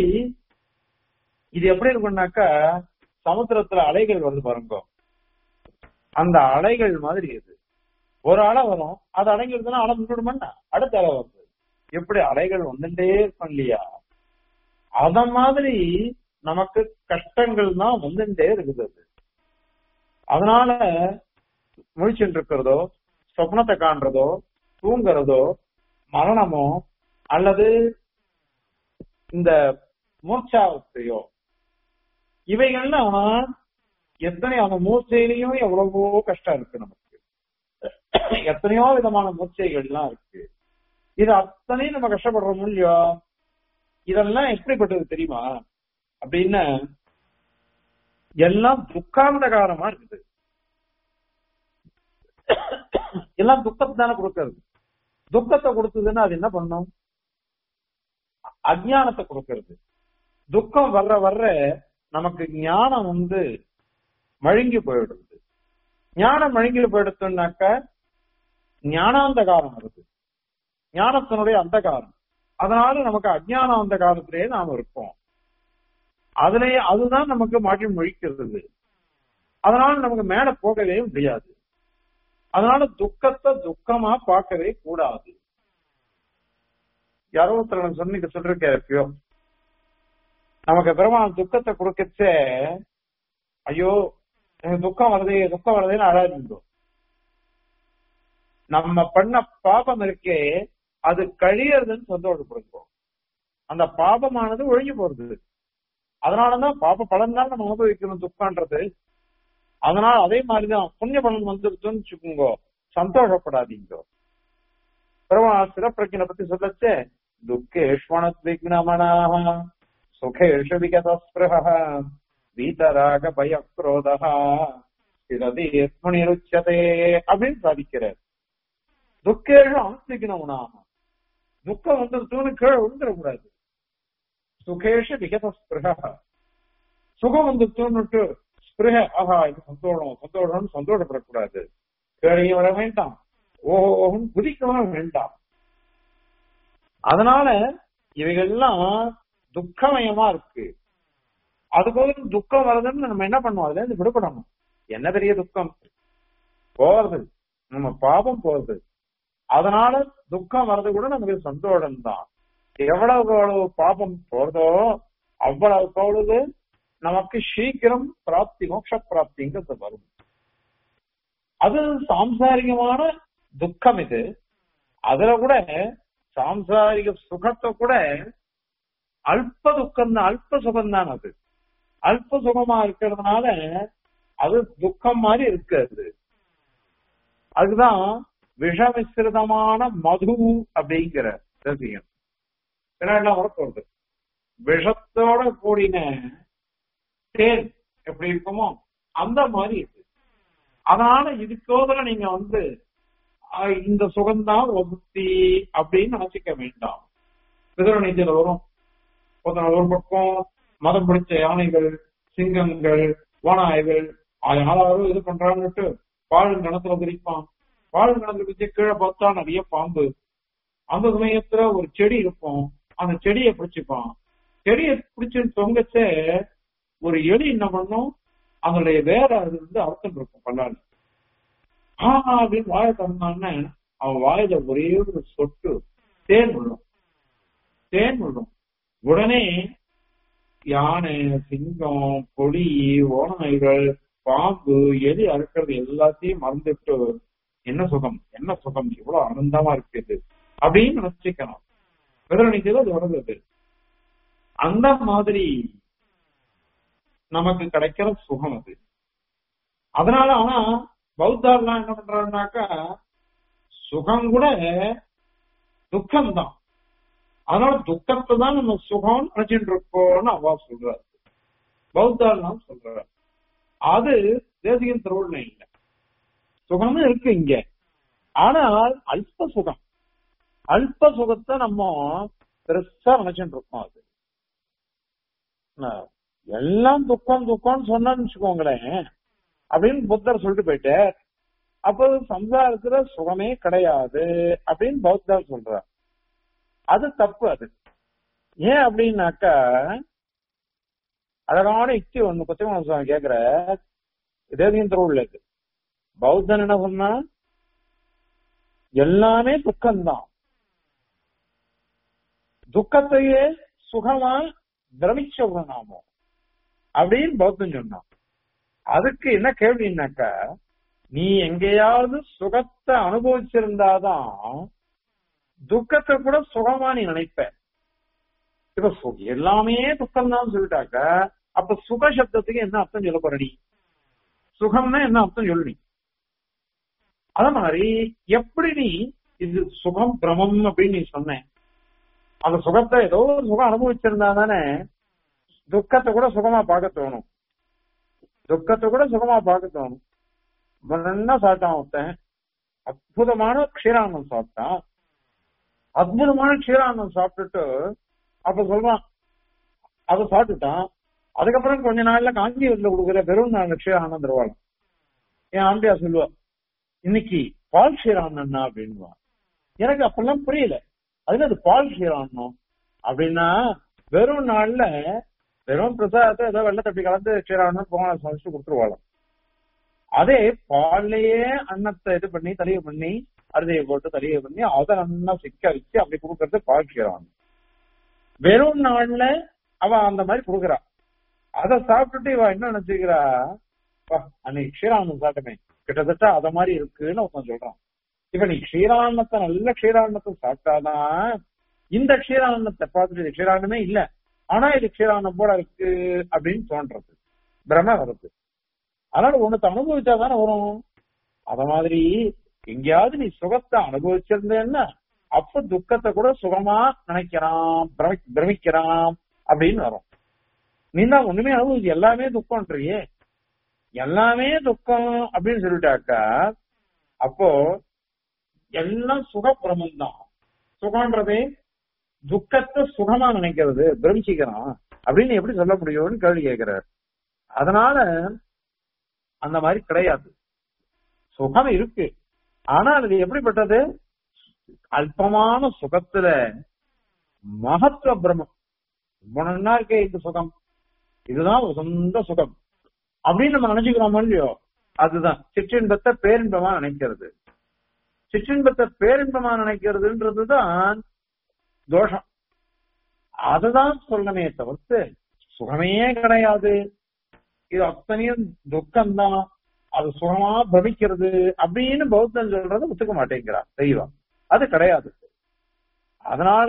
இது எப்படி இருக்கும்னாக்கா சமுத்திரத்துல அலைகள் வருது பாருங்க அந்த அலைகள் மாதிரி இது ஒரு அலை வரும் அது அடங்கிருதுன்னா அலை விட்டுடுமாண்ணா அடுத்த அலை வருது எப்படி அலைகள் வந்துட்டே இருக்கும் இல்லையா அத மாதிரி நமக்கு கஷ்டங்கள் தான் வந்துட்டே இருக்குது அது அதனால முழிச்சுட்டு இருக்கிறதோ சொப்னத்தை காண்றதோ தூங்குறதோ மரணமோ அல்லது இந்த மூர்ச்சாவத்தையோ இவைகள்லாம் எத்தனை அந்த மூர்ச்சையிலையும் எவ்வளவோ கஷ்டம் இருக்கு நமக்கு எத்தனையோ விதமான மூர்ச்சைகள்லாம் இருக்கு இது அத்தனையும் நம்ம கஷ்டப்படுறோம் இல்லையோ இதெல்லாம் எப்படிப்பட்டது தெரியுமா அப்படின்னா எல்லாம் துக்காந்தகாரமா இருக்குது எல்லாம் துக்கத்தை தானே கொடுக்கறது துக்கத்தை கொடுத்ததுன்னா அது என்ன பண்ணும் அஜானத்தை கொடுக்கறது துக்கம் வர்ற வர்ற நமக்கு ஞானம் வந்து மழுங்கி போயிடுது ஞானம் மழுங்கி போயிடுத்துனாக்க ஞானாந்தகாரம் வருது ஞானத்தினுடைய அந்தகாரம் அதனால நமக்கு அஜ்ஞான அந்த காலத்திலேயே நாம் இருப்போம் அதுலயே அதுதான் நமக்கு மாற்றி மொழிக்கிறது அதனால நமக்கு மேல போகவே முடியாது அதனால துக்கத்தை துக்கமா பார்க்கவே கூடாது யாரோ ஒருத்தர் சொன்னிக்க சொல்லிருக்க எப்பயோ நமக்கு பெருமாள் துக்கத்தை கொடுக்கச்சே ஐயோ எனக்கு துக்கம் வருதே துக்கம் வருதேன்னு அழாதீங்க நம்ம பண்ண பாபம் இருக்கே அது கழியறதுன்னு சந்தோஷப்படுத்தும் அந்த பாபமானது ஒழிஞ்சு போறது அதனாலதான் பாப பலன் தான் நம்ம அனுபவிக்கணும் துக்கம்ன்றது அதனால அதே மாதிரிதான் புண்ணிய பலன் வந்துருச்சுன்னு வச்சுக்கோங்க சந்தோஷப்படாதீங்க பெருமாள் சிறப்பிரஜனை பத்தி சொல்லச்சே துக்கேஷ்வணத்விக்னமனாக சுகேஷு விகதஸ்பிருஹ வீதராக பயக்ரோதா சிரதீர்முனிருச்சதே அப்படின்னு சாதிக்கிறார் துக்கேஷு அனுப்பிக்கணும்னாக துக்கம் வந்து தூணு கீழே விழுந்துடக்கூடாது சுகேஷ விகதஸ்பிருஹ சுகம் வந்து தூணுட்டு ஸ்பிருக ஆஹா இது சந்தோஷம் சந்தோஷம் சந்தோஷப்படக்கூடாது கேளையும் வர வேண்டாம் ஓஹோன்னு குதிக்கவும் வேண்டாம் அதனால இவைகள்லாம் துக்கமயமா இருக்கு அதுபோல துக்கம் வருதுன்னு நம்ம என்ன பண்ணுவோம் அதுல இருந்து விடுபடணும் என்ன பெரிய துக்கம் போறது நம்ம பாபம் போறது அதனால துக்கம் வர்றது கூட நமக்கு சந்தோஷம் தான் எவ்வளவு எவ்வளவு பாபம் போறதோ அவ்வளவு பொழுது நமக்கு சீக்கிரம் பிராப்தி மோட்ச பிராப்திங்கிறது வரும் அது சாம்சாரிகமான துக்கம் இது அதுல கூட சாம்சாரிக சுகத்தை கூட அல்ப துக்கம் தான் அல்ப சுகம் தான் அது அல்ப சுகமா இருக்கிறதுனால அது துக்கம் மாதிரி இருக்காது அதுதான் விஷமிஸ்ரிதமான மது அப்படிங்கிற ரசிகம் பின்னாடி வரப்போகுது விஷத்தோட கூடின தேன் எப்படி இருக்குமோ அந்த மாதிரி இருக்கு அதனால இதுக்கோதர நீங்க வந்து அஹ், இந்த சுகம்தான் ஒபுத்தி அப்படின்னு நினைச்சுக்க வேண்டாம் பிதரநீதியில வரும் ஒருத்தன் ஒரு பக்கம் மதம் பிடிச்ச யானைகள் சிங்கங்கள் ஓநாய்கள் யாராரும் இது பண்றாங்கன்னுட்டு பாழும் கணத்துல குதிப்பான் பாழும் கணத்துல குதிச்சு கீழே பார்த்தா நிறைய பாம்பு அந்த சமயத்துல ஒரு செடி இருக்கும் அந்த செடியை பிடிச்சுப்பான் செடியை பிடிச்சு தொங்கச்சே ஒரு எலி என்ன பண்ணும் அதனுடைய வேற அது வந்து அர்த்தம் இருக்கும் பல்லாண்டு ஆஹ் அப்படின்னு வாயை திறந்தான்னு அவன் வாயில ஒரே ஒரு சொட்டு தேன் விழும் தேன் விழும் உடனே யானை சிங்கம் கொடி ஓநாய்கள் பாம்பு எலி அறுக்கிறது எல்லாத்தையும் மறந்துட்டு என்ன சுகம் என்ன சுகம் இவ்வளவு ஆனந்தமா இருக்குது அப்படின்னு நினைச்சுக்கணும் விதரணிக்கு அது வருது அந்த மாதிரி நமக்கு கிடைக்கிற சுகம் அது அதனால ஆனா பௌத்தாலாம் என்ன பண்றாருனாக்கா சுகம் கூட துக்கம்தான் அதனால துக்கத்தை தான் நம்ம சுகம் நினைச்சிட்டு இருக்கோம்னு அவா சொல்றாரு பௌத்தாலாம் சொல்றாரு அது தேசிகன் திருவள்ளுவர் இல்லை சுகம்னு இருக்கு இங்க ஆனால் அல்ப சுகம் அல்ப சுகத்தை நம்ம பெருசா நினைச்சிட்டு இருக்கோம் அது என்ன, எல்லாம் துக்கம் துக்கம்னு சொன்னான்னு வச்சுக்கோங்களேன் அப்படின்னு புத்தர் சொல்லிட்டு போயிட்டு அப்போ சம்சாரத்துல சுகமே கிடையாது அப்படின்னு பௌத்தர் சொல்றார் அது தப்பு அது ஏன் அப்படின்னாக்கா அழகான யுக்தி ஒண்ணு கொத்தமன சுவாமி கேக்குற தேவியன் திருவுள்ள இது பௌத்தன் என்ன சொன்னா எல்லாமே துக்கம்தான் துக்கத்தையே சுகமா பிரமிச்ச நாமோ அப்படின்னு பௌத்தன் சொன்னான் அதுக்கு என்ன கேள்வின்னாக்கா நீ எங்கேயாவது சுகத்தை அனுபவிச்சிருந்தாதான் துக்கத்தை கூட சுகமா நீ நினைப்ப இப்ப சு- எல்லாமே துக்கம் தான் சொல்லிட்டாக்க அப்ப சுக சப்தத்துக்கு என்ன அர்த்தம் சொல்ல போற நீ சுகம்னா என்ன அர்த்தம் சொல்லு நீ அத மாதிரி எப்படி நீ இது சுகம் பிரமம் அப்படின்னு நீ சொன்ன அந்த சுகத்தை ஏதோ ஒரு சுகம் அனுபவிச்சிருந்தா தானே துக்கத்தை கூட சுகமா பார்க்க தோணும் துக்கத்தை கூட சுகமா பார்க்க தோணும் நல்லா சாப்பிட்டான் ஒருத்தன் அற்புதமான க்ஷீரானம் சாப்பிட்டான் அற்புதமான க்ஷீரானம் சாப்பிட்டுட்டு அப்ப சொல்றான் அதை சாப்பிட்டுட்டான் அதுக்கப்புறம் கொஞ்ச நாள்ல காஞ்சிபுரத்துல கொடுக்குற வெறும் நாங்க க்ஷீரானம் தருவாங்க என் ஆண்டியா சொல்லுவா இன்னைக்கு பால் க்ஷீரானண்ணா அப்படின்வா எனக்கு அப்பெல்லாம் புரியல அதுல அது பால் க்ஷீரானம் அப்படின்னா வெறும் நாள்ல வெறும் பிரசாதத்தை ஏதோ வெள்ளை தப்பி கலந்து க்ஷீரானம் போன சமைச்சு கொடுத்துருவாளாம் அதே பால்லையே அன்னத்தை இது பண்ணி தலிய பண்ணி அரிதையை போட்டு தலிய பண்ணி அதை நல்லா சிக்க வச்சு அப்படி கொடுக்கறது பால் க்ஷீரானம் வெறும் நாள்ல அவ அந்த மாதிரி கொடுக்குறா அத சாப்பிட்டுட்டு இவ என்ன நினைச்சுக்கிறா "அப்பா, அன்னைக்கு க்ஷீரானம் சாப்பிட்டமே கிட்டத்தட்ட அத மாதிரி இருக்குன்னு ஒருத்தன் சொல்றான் இப்ப நீ க்ஷீரானத்தை நல்ல க்ஷீரானத்தை சாப்பிட்டாதான் இந்த க்ஷீரானத்தை பார்த்துட்டு இது க்ஷீரானமே இல்ல ஆனா இது க்ஷீரானம் போல இருக்கு அப்படின்னு தோன்றது பிரம வருது அதனால உனக்கு அனுபவிச்சா தானே வரும் அத மாதிரி எங்கேயாவது நீ சுகத்தை அனுபவிச்சிருந்தேன்னா அப்ப துக்கத்தை கூட சுகமா நினைக்கிறான் பிரமி- பிரமிக்கிறான் அப்படின்னு வரும் நீ தான் ஒண்ணுமே அனுபவிச்சு எல்லாமே துக்கம்ன்றியே எல்லாமே துக்கம் அப்படின்னு சொல்லிட்டாக்கா அப்போ எல்லாம் சுகப்பிரமம் தான் சுகம்ன்றதே துக்கத்தை சுகமா நினைக்கிறது பிரமிச்சிக்கிறான் அப்படின்னு எப்படி சொல்ல முடியும்னு கேள்வி கேட்கிறார் அதனால அந்த மாதிரி கிடையாது சுகம் இருக்கு ஆனால் அது எப்படிப்பட்டது அல்பமான சுகத்துல மகத்துவ பிரம்மம் ரொம்ப நன்னா இருக்கே இந்த சுகம் இதுதான் ஒரு சொந்த சுகம் அப்படின்னு நம்ம நினைச்சுக்கிறோமோ இல்லையோ அதுதான் சிற்றின்பத்தை பேரின்பமா நினைக்கிறது சிற்றின்பத்தை பேரின்பமா நினைக்கிறதுன்றதுதான் தோஷம் அதுதான் சொல்லணுமே தவிர்த்து சுகமே கிடையாது இது அத்தனையும் துக்கம்தான் அது சுகமா பிரமிக்கிறது அப்படின்னு பௌத்தம் சொல்றதை ஒத்துக்க மாட்டேங்கிறார் தெய்வம் அது கிடையாது அதனால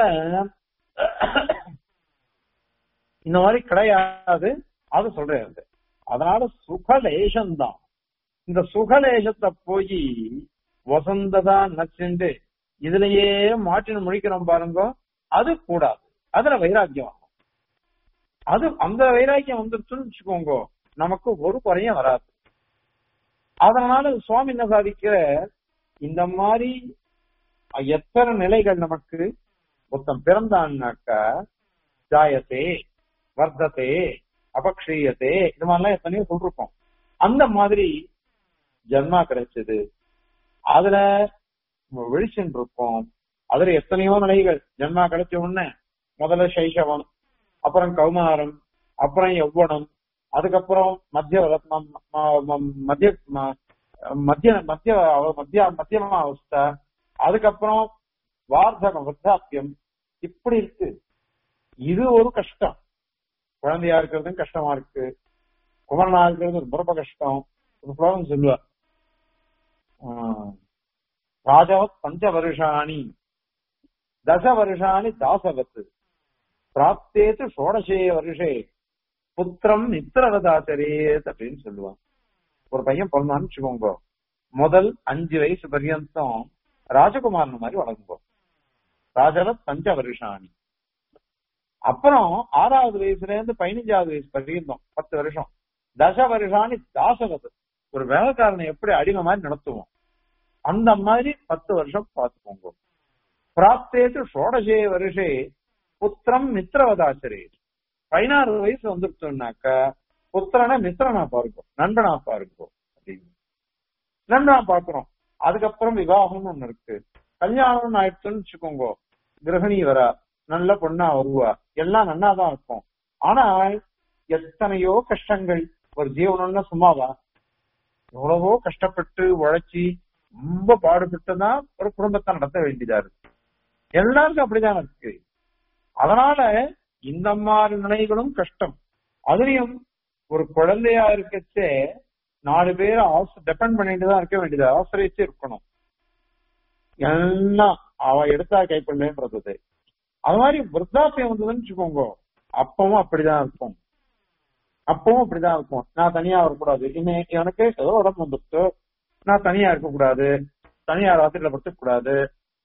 இந்த மாதிரி கிடையாது அது சொல்றது அதனால சுகலேசம்தான் இந்த சுகலேசத்தை போய் வசந்ததா நச்சுண்டு இதுலயே மாற்றின முடிக்கிறோம் பாருங்க அது கூடாது அதுல வைராக்கியம் ஆகும் அது அந்த வைராக்கியம் வந்துருச்சுன்னு வச்சுக்கோங்க நமக்கு ஒரு குறையும் வராது அதனால சுவாமி என்ன சாதிக்கிற இந்த மாதிரி எத்தனை நிலைகள் நமக்கு ஒருத்தன் பிறந்தான்னாக்கா ஜாயத்தே வர்த்தத்தே அபக்ஷீயத்தே இது மாதிரிலாம் எத்தனையோ சொல்லிருக்கோம் அந்த மாதிரி ஜன்மா கிடைச்சது அதுல வெளிச்சம் இருக்கும் அதுல எத்தனையோ நிலைகள் ஜன்மா கிடைச்ச உடனே முதல்ல சைஷவம் அப்புறம் கௌமாரம் அப்புறம் யௌவனம் அதுக்கப்புறம் மத்திய மத்திய மத்திய மத்திய மத்திய மத்தியமா அவஸ்தை அதுக்கப்புறம் வார்த்தகம் விருத்தாப்பியம் இப்படி இருக்கு இது ஒரு கஷ்டம் குழந்தையா இருக்கிறதும் கஷ்டமா இருக்கு குமரனா இருக்கிறது ரொம்ப கஷ்டம் ஒரு ஸ்லோகம் சொல்லுவார் ராஜவத் பஞ்ச வருஷாணி தச வருஷாணி தாசவத் பிராப்தேத்து ஷோடசே வருஷே புத்திரம் நித்திரவதாச்சரேத் அப்படின்னு சொல்லுவான் ஒரு பையன் பிறந்தான்னு வச்சுக்கோங்க முதல் அஞ்சு வயசு பர்யந்தம் ராஜகுமாரன் மாதிரி வளர்ந்துப்போ ராஜவத் பஞ்ச வருஷாணி அப்புறம் ஆறாவது வயசுல இருந்து பதினஞ்சாவது வயசு பர்யந்தம் பத்து வருஷம் தச வருஷாணி தாசவத் ஒரு வேலைக்காரனை எப்படி அடிமை மாதிரி நடத்துவோம் அந்த மாதிரி பத்து வருஷம் பார்த்துக்கோங்க பிராப்தேத்து ஷோடசே வருஷே புத்திரம் மித்திரவதாச்சரே பதினாறு வயசு வந்துருச்சோம்னாக்க புத்திரனை மித்திரனா பாருக்கும் நண்பனா பாருக்கும் அப்படின்னு நண்பனா பாக்குறோம் அதுக்கப்புறம் விவாகம்னு ஒண்ணு இருக்கு கல்யாணம்னு ஆயிடுச்சுன்னு வச்சுக்கோங்க கிரகணி வரா நல்ல பொண்ணா வருவா எல்லாம் நன்னாதான் இருக்கும் ஆனால் எத்தனையோ கஷ்டங்கள் ஒரு ஜீவனம்னா சும்மாவா எவ்வளவோ கஷ்டப்பட்டு உழைச்சி ரொம்ப பாடுபட்டுதான் ஒரு குடும்பத்தை நடத்த வேண்டியதா இருக்கு எல்லாருக்கும் அப்படிதான் இருக்கு அதனால இந்த மாதிரி நிலைகளும் கஷ்டம் அதுலயும் ஒரு குழந்தையா இருக்கச்சே நாலு பேர் டிபெண்ட் பண்ணிட்டு தான் இருக்க வேண்டியது ஆசிரியச்சு இருக்கணும் எல்லாம் அவ எடுத்தா கைப்பண்ணேன்றது அது மாதிரி விருத்தாப்பியம் வந்ததுன்னு வச்சுக்கோங்க அப்பவும் அப்படிதான் இருக்கும் அப்பவும் அப்படிதான் இருக்கும் நான் தனியா வரக்கூடாது இன்னைக்கு எனக்கு ஏதோ உடம்பு வந்துட்டு நான் தனியா இருக்கக்கூடாது தனியா ராத்திரில படுத்துக்க கூடாது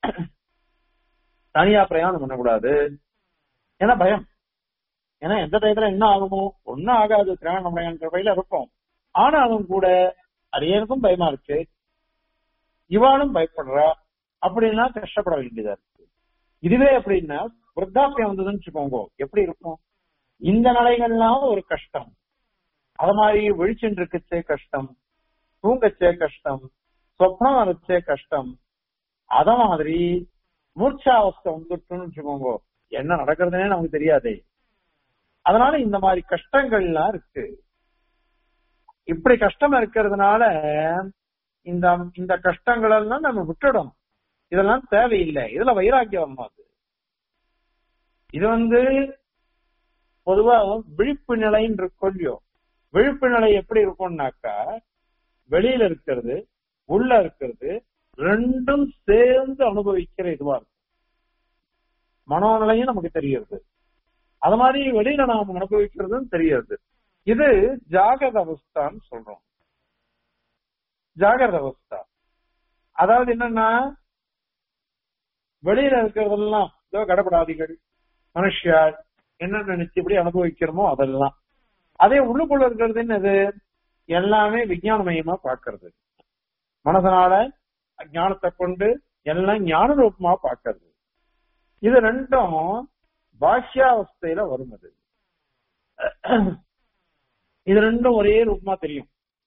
தனியா பிரயாணம் பண்ணக்கூடாது ஏன்னா பயம் ஏன்னா எந்த டயத்துல என்ன ஆகுமோ ஒன்னும் ஆகாது பிரயாணம் பிரயாணம் பயில இருக்கும் ஆனாலும் கூட அரியனுக்கும் பயமா இருக்கு இவாளும் பயப்படுறா அப்படின்னா கஷ்டப்பட வேண்டியதா இருக்கு இதுவே எப்படின்னா விருத்தாப்பியம் வந்ததுன்னு வச்சுக்கோங்க எப்படி இருக்கும் இந்த நிலைகள்லாம் ஒரு கஷ்டம் அது மாதிரி வெளிச்சம் இருக்கச்சே கஷ்டம் தூங்கச்சே கஷ்டம் சொப்னம் வரச்சே கஷ்டம் அத மாதிரி மூர்ச்சாவஸ்தை வந்துட்டுன்னு வச்சுக்கோங்க என்ன நடக்கிறதுனே நமக்கு தெரியாதே அதனால இந்த மாதிரி கஷ்டங்கள்லாம் இருக்கு இப்படி கஷ்டம் இருக்கிறதுனால இந்த இந்த கஷ்டங்கள் எல்லாம் நம்ம விட்டுடும் இதெல்லாம் தேவையில்லை இதுல வைராக்கியம் அது இது வந்து பொதுவா விழிப்பு நிலைன்னு இருக்கும் இல்லையோ விழிப்பு நிலை எப்படி இருக்கும்னாக்கா வெளியில இருக்கிறது உள்ள இருக்கிறது ரெண்டும் சேர்ந்து அனுபவிக்கிற இதுவா இருக்கும் மனோநிலையும் நமக்கு தெரியுது அது மாதிரி வெளியில நாம் அனுபவிக்கிறதும் தெரியுது இது ஜாகிரத அவஸ்தான்னு சொல்றோம் ஜாகிரத அவஸ்தா அதாவது என்னன்னா வெளியில இருக்கிறதெல்லாம் இதோ கடப்படாதிகள் மனுஷியார் என்ன நினைச்சு இப்படி அனுபவிக்கிறோமோ அதெல்லாம் அதே உள்ளுக்குள்ள இருக்கிறது என்னது எல்லாமே விஞ்ஞானமயமா பாக்குறது மனசனால ஞானத்தை கொண்டு எல்லாம் ஞான ரூபமா பாக்குறது இது ரெண்டும் பாஷ்யாவஸ்தையில வரும் அது இது ரெண்டும் ஒரே ரூபமா தெரியும்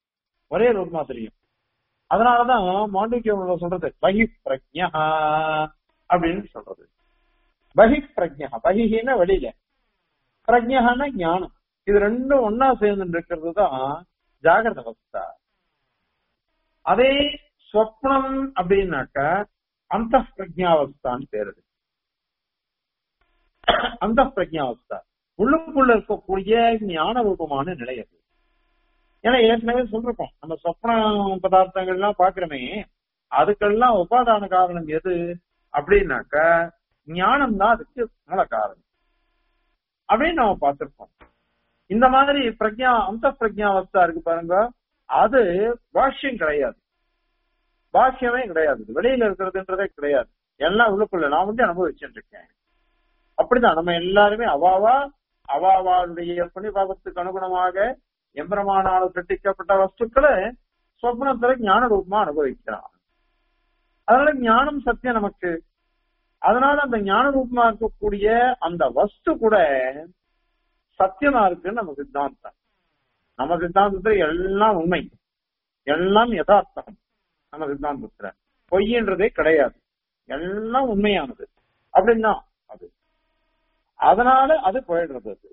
ஒரே ரூபமா தெரியும் அதனாலதான் மாண்டூக்கியம் சொல்றது பகி பிரஜா அப்படின்னு சொல்றது பகி பிரஜா பகிஹின்னா வெளியில பிரஜான்னா ஞானம் இது ரெண்டும் ஒன்னா சேர்ந்து இருக்கிறது தான் ஜாகிரத அவஸ்தா அதே ஸ்வப்னம் அப்படின்னாக்க அந்த பிரஜாவஸ்தான்னு பேருது அந்த பிரஜாவஸ்தா உள்ளுக்குள்ள இருக்கக்கூடிய ஞான ரூபமான நிலை அது ஏன்னா ஏற்கனவே சொல்லிருக்கோம் நம்ம சொப்ன பதார்த்தங்கள்லாம் பாக்குறோமே அதுக்கெல்லாம் உபாதான காரணம் எது அப்படின்னாக்க ஞானம் தான் அதுக்கு மூல காரணம் அப்படின்னு நம்ம பார்த்திருக்கோம் இந்த மாதிரி பிரஜா அந்த பிரஜாவஸ்தா இருக்கு பாருங்க அது பாஷ்யம் கிடையாது பாஷ்யமே கிடையாது வெளியில இருக்கிறதுன்றதே கிடையாது எல்லாம் உள்ளுக்குள்ள நான் வந்து அனுபவிச்சுட்டு இருக்கேன் அப்படிதான் நம்ம எல்லாருமே அவாவா அவாவாளுடைய புண்ணியபாவத்துக்கு அனுகுணமாக எம்பெருமானால் கட்டிக்கப்பட்ட வஸ்துக்களை சொப்னத்துல ஞான ரூபமா அனுபவிக்கிறான் அதனால ஞானம் சத்தியம் நமக்கு அதனால அந்த ஞான ரூபமா இருக்கக்கூடிய அந்த வஸ்து கூட சத்தியமா இருக்குன்னு நம்ம சித்தாந்தம் நம்ம சித்தாந்தத்துல எல்லாம் உண்மை எல்லாம் யதார்த்தம் நம்ம சித்தாந்தத்துல பொய்ன்றதே கிடையாது எல்லாம் உண்மையானது அப்படின்னா அது அதனால அது போயிடுறது அது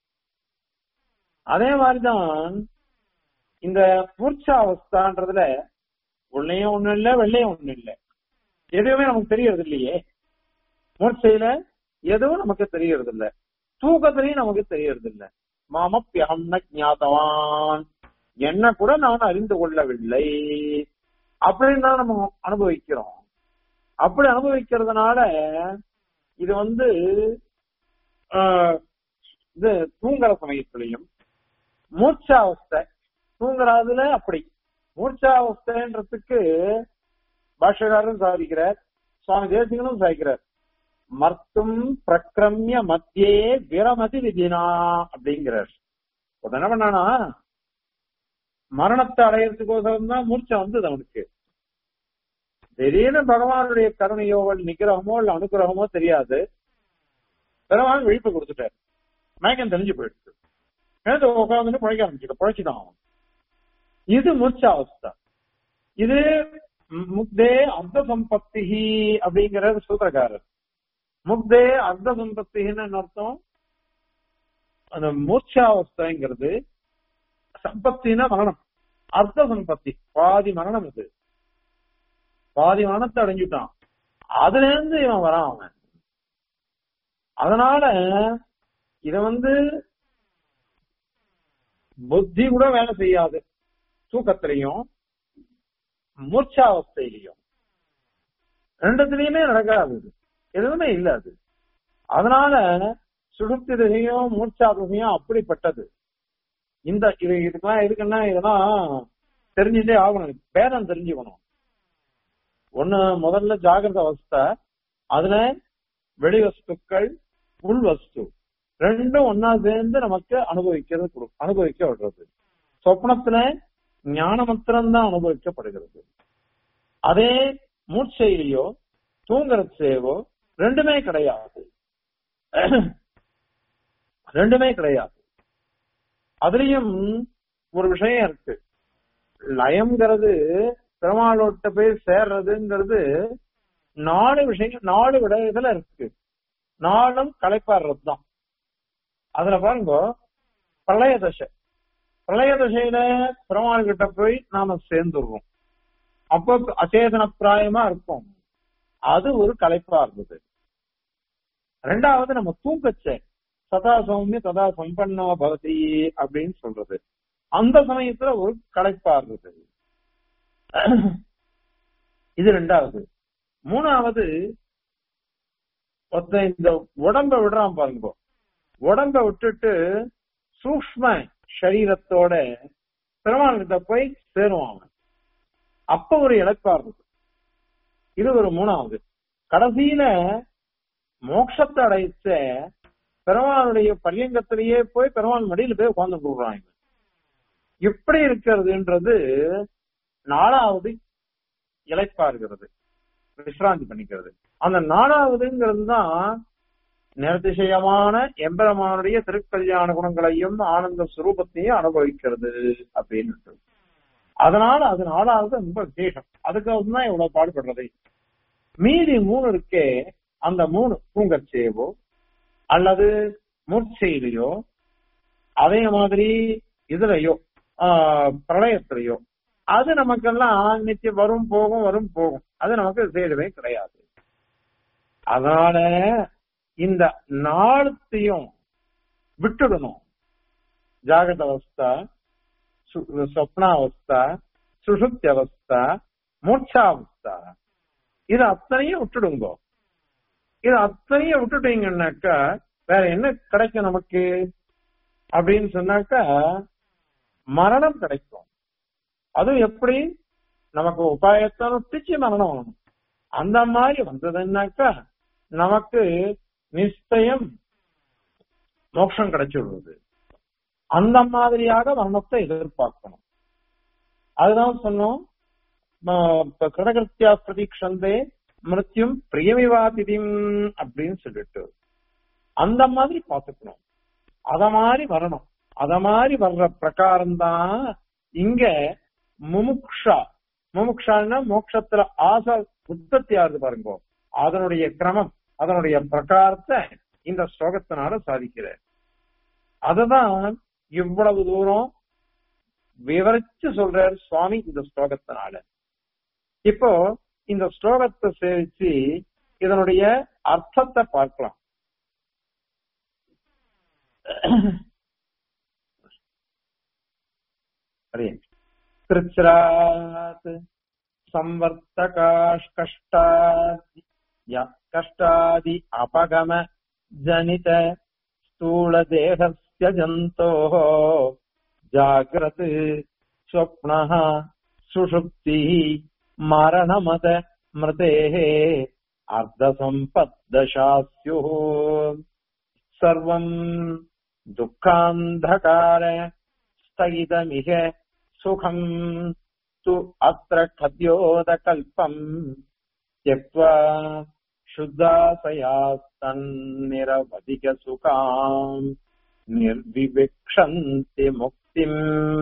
அதே மாதிரிதான் இந்த மூர்ச்சா அவஸ்தான்றதுல உள்ளையும் ஒண்ணு இல்ல வெள்ளையும் ஒண்ணு இல்ல எதுவுமே நமக்கு தெரியறது இல்லையே மூர்ச்சையில எதுவும் நமக்கு தெரியறது இல்ல தூக்கத்திலையும் நமக்கு தெரியறது இல்ல மாமப்பியம் ஞாதவான் என்ன கூட நான் அறிந்து கொள்ளவில்லை அப்படின்னு தான் நம்ம அனுபவிக்கிறோம் அப்படி அனுபவிக்கிறதுனால இது வந்து இது தூங்குற சமயத்திலையும் மூர்ச்சாவஸ்தை தூங்குறதுல அப்படி மூர்ச்சாவஸ்தைன்றதுக்கு பாஷகாரரும் சாதிக்கிறார் சுவாமி தேசிகனும் சாதிக்கிறார் மர்த்தும் பிரக்ரமிய மத்தியே விரமதி விதினா அப்படிங்கிறார் என்ன பண்ணானா மரணத்தை அடையறதுக்கோசரம் தான் மூர்ச்சை வந்தது அவனுக்கு திடீர்னு பகவானுடைய கருணையோ நிகிரகமோ இல்ல அனுகிரகமோ தெரியாது பெருமாள் விழிப்பு கொடுத்துட்டாரு மயக்கம் தெரிஞ்சு போயிடுச்சு எழுந்து உட்காந்து பிழைக்க ஆரம்பிச்சுட்டு பிழைச்சுதான் அவன் இது மூர்ச்ச அவஸ்தா இது முக்தே அர்த்த சம்பத்தி அப்படிங்கிற சூத்திரக்காரர் முக்தே அர்த்த சம்பத்தின்னு அர்த்தம் அந்த மூர்ச்சாவஸ்தைங்கிறது சம்பத்தினா மரணம் அர்த்த சம்பத்தி பாதி மரணம் இது பாதி மரணத்தை அடைஞ்சுட்டான் அதுல இருந்து இவன் வரான் அவன் அதனால இத வந்து புத்தி கூட வேலை செய்யாது தூக்கத்திலையும் மூர்ச்சாவஸ்தையிலையும் ரெண்டுத்திலயுமே நடக்காது எதுவுமே இல்ல அது அதனால சுடுப்தி திசையும் மூர்ச்சா திசையும் அப்படிப்பட்டது இந்த இது இதுக்கெல்லாம் எதுக்குன்னா இதெல்லாம் தெரிஞ்சுட்டே ஆகணும் பேதம் தெரிஞ்சுக்கணும் ஒண்ணு முதல்ல ஜாகிரத அவஸ்தை அதுல வெளி வஸ்துக்கள் உள் வஸ்து ரெண்டும் ஒன்னா சேர்ந்து நமக்கு அனுபவிக்கிறது அனுபவிக்க விடுறது சொப்னத்துல ஞான மாத்திரம்தான் அனுபவிக்கப்படுகிறது அதே மூச்சையிலையோ தூங்குறச்சேவோ ரெண்டுமே கிடையாது ரெண்டுமே கிடையாது அதுலயும் ஒரு விஷயம் இருக்கு லயம்ங்கிறது பெருமாளோட்ட போய் சேர்றதுங்கிறது நாலு விஷயம் நாலு விடயத்துல இருக்கு நாளும் களைப்பாடுறது தான் அதுல பாருங்க பிரளய தசை பிரளய தசையில பெருமாள் கிட்ட போய் நாம சேர்ந்துடுறோம் அப்போ அச்சேதன பிராயமா இருக்கும் அது ஒரு கலைப்பா இருந்தது ரெண்டாவது நம்ம தூங்கச்சே சதா சௌமிய சதா சம்பன்னோ பவதி அப்படின்னு சொல்றது அந்த சமயத்துல ஒரு கலைப்பா இருந்தது இது ரெண்டாவது மூணாவது ஒருத்தன் இந்த உடம்ப விடுறான் பாருங்க உடம்ப விட்டுட்டு சூக்ம சரீரத்தோட பெருமாள் கிட்ட போய் சேருவான் அவன் அப்ப ஒரு இழப்பா இருந்தது இது ஒரு மூணாவது கடைசியில மோட்சத்தை அடைச்ச பெருமாளுடைய பரியங்கத்திலேயே போய் பெருமாள் மடியில போய் உட்கார்ந்து போடுறான் இவன் எப்படி இருக்கிறதுன்றது நாலாவது இழைப்பா இருக்கிறது விசிராந்தி பண்ணிக்கிறது அந்த நாலாவதுங்கிறது தான் நிர்திசயமான எம்பெருமானுடைய திருக்கல்யாண குணங்களையும் ஆனந்த சுரூபத்தையும் அனுபவிக்கிறது அப்படின்னு அதனால அது நாலாவது ரொம்ப விசேஷம் அதுக்காக தான் இவ்வளவு பாடுபடுறது மீதி மூணு இருக்கே அந்த மூணு தூங்கச்சேவோ அல்லது மூர்ச்சையிலையோ அதே மாதிரி இதுலயோ ஆஹ், பிரளயத்திலையோ அது நமக்கெல்லாம் நித்தியம் வரும் போகும் வரும் போகும் அது நமக்கு சேருவே கிடையாது அதனால இந்த நாளத்தையும் விட்டுடணும் ஜாகிரத அவஸ்தா சு- சொப்னாவஸ்தா சுஷுப்தி அவஸ்தா மூர்ச்சாவஸ்தா இது அத்தனையும் விட்டுடுங்க இது அத்தனையும் விட்டுட்டீங்கன்னாக்கா வேற என்ன கிடைக்கும் நமக்கு அப்படின்னு சொன்னாக்கா மரணம் கிடைக்கும் அதுவும் எப்படி நமக்கு உபாயத்தை நுட்டிச்சு மரணம் வரணும் அந்த மாதிரி வந்ததுன்னாக்கா நமக்கு நிச்சயம் மோட்சம் கிடைச்சிடுறது அந்த மாதிரியாக மரணத்தை எதிர்பார்க்கணும் அதுதான் சொன்னோம் ம- இப்ப கிருடகிருத்தியா பிரதீக்ஷந்தே மிருத்யும் பிரியமிவாதிதிம் அப்படின்னு சொல்லிட்டு அந்த மாதிரி பாத்துக்கணும் அத மாதிரி வரணும் அத மாதிரி வர்ற பிரகாரம் தான் இங்க முமுக்ஷா முமுக்ஷான்னா மோட்சத்துல ஆசை உற்பத்தி ஆகுது பாருங்க அதனுடைய கிரமம் அதனுடைய பிரகாரத்தை இந்த ஸ்லோகத்தினால சாதிக்கிறார் அததான் இவ்வளவு தூரம் விவரிச்சு சொல்றார் சுவாமி இந்த ஸ்லோகத்தினால இப்போ இந்த ஸ்லோகத்தை சேவிச்சு இதனுடைய அர்த்தத்தை பார்க்கலாம் சரி கிருச்ராத் संवर्तकाश कष्टादि य- कष्टादि अपगम जनित स्थूलदेहस्य जन्तोः जाग्रत् स्वप्नः सुषुप्तिः मरणमत मृतेः अर्धसम्पद्दशा स्युः सर्वम् दुःखान्धकार स्थगितमिह सुखम् तु अत्र खद्योदकल्पम् त्यक्त्वा शुद्धाशयास्तन्निरवधिकसुखाम् निर्विवेक्षन्ति முக்திம்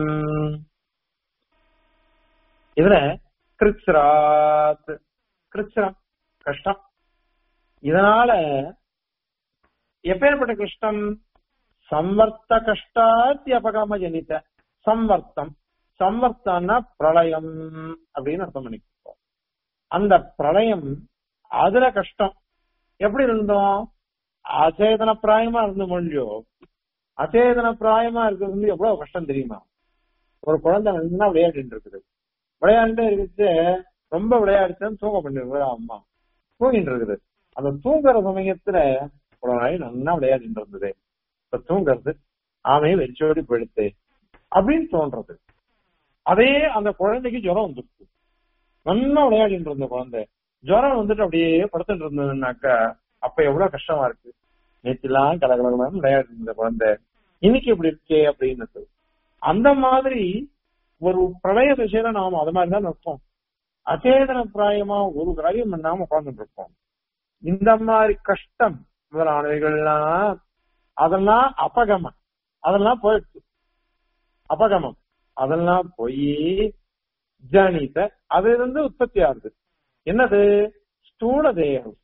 இதுல கிருத்ராத் கிருத்ரம் கஷ்டம் இதனால எப்பேற்பட்ட கஷ்டம் சம்வர்த்த கஷ்டாத்தி அபகம ஜனித சம்வர்த்தம் சம்வர்த்தம்னா பிரளயம் அப்படின்னு அர்த்தம் பண்ணிக்கிறோம் அந்த பிரளயம் அதுல கஷ்டம் எப்படி இருந்தோம் அச்சேதன பிராயமா இருந்த மொழியோ அச்சேதன பிராயமா இருக்கிறது வந்து எவ்வளவு கஷ்டம் தெரியுமா ஒரு குழந்தை நல்லா விளையாடிட்டு இருக்குது விளையாண்டு இருக்குது ரொம்ப விளையாடிச்சுன்னு தூங்க பண்ணிருக்குது அம்மா தூங்கிட்டு இருக்குது அந்த தூங்குற சமயத்துல ஒரு நாள் நல்லா விளையாடிட்டு இருந்தது இப்ப தூங்குறது ஆமையை வெறிச்சோடி போயிடுத்து அப்படின்னு தோன்றது அதே அந்த குழந்தைக்கு ஜுரம் வந்துருக்கு நல்லா விளையாடிட்டு இருந்த குழந்தை ஜுரம் வந்துட்டு அப்படியே படுத்துட்டு இருந்ததுன்னாக்கா அப்ப எவ்வளவு கஷ்டமா இருக்கு நேற்றுலாம் கலகலகலாம் விளையாடிட்டு இருந்த குழந்தை இன்னைக்கு இப்படி இருக்கே அப்படின்னு அந்த மாதிரி ஒரு பிரளய திசையில நாம அது மாதிரி தான் இருப்போம் அச்சேதன பிராயமா ஒரு காரியம் பண்ணாம உட்கார்ந்துட்டு இருப்போம் இந்த மாதிரி கஷ்டம் முதலானவைகள்லாம் அதெல்லாம் அபகமம் அதெல்லாம் போயிடுச்சு அபகமம் அதெல்லாம் போய் ஜனித அது இருந்து உற்பத்தி ஆகுது என்னது ஸ்தூல தேகம்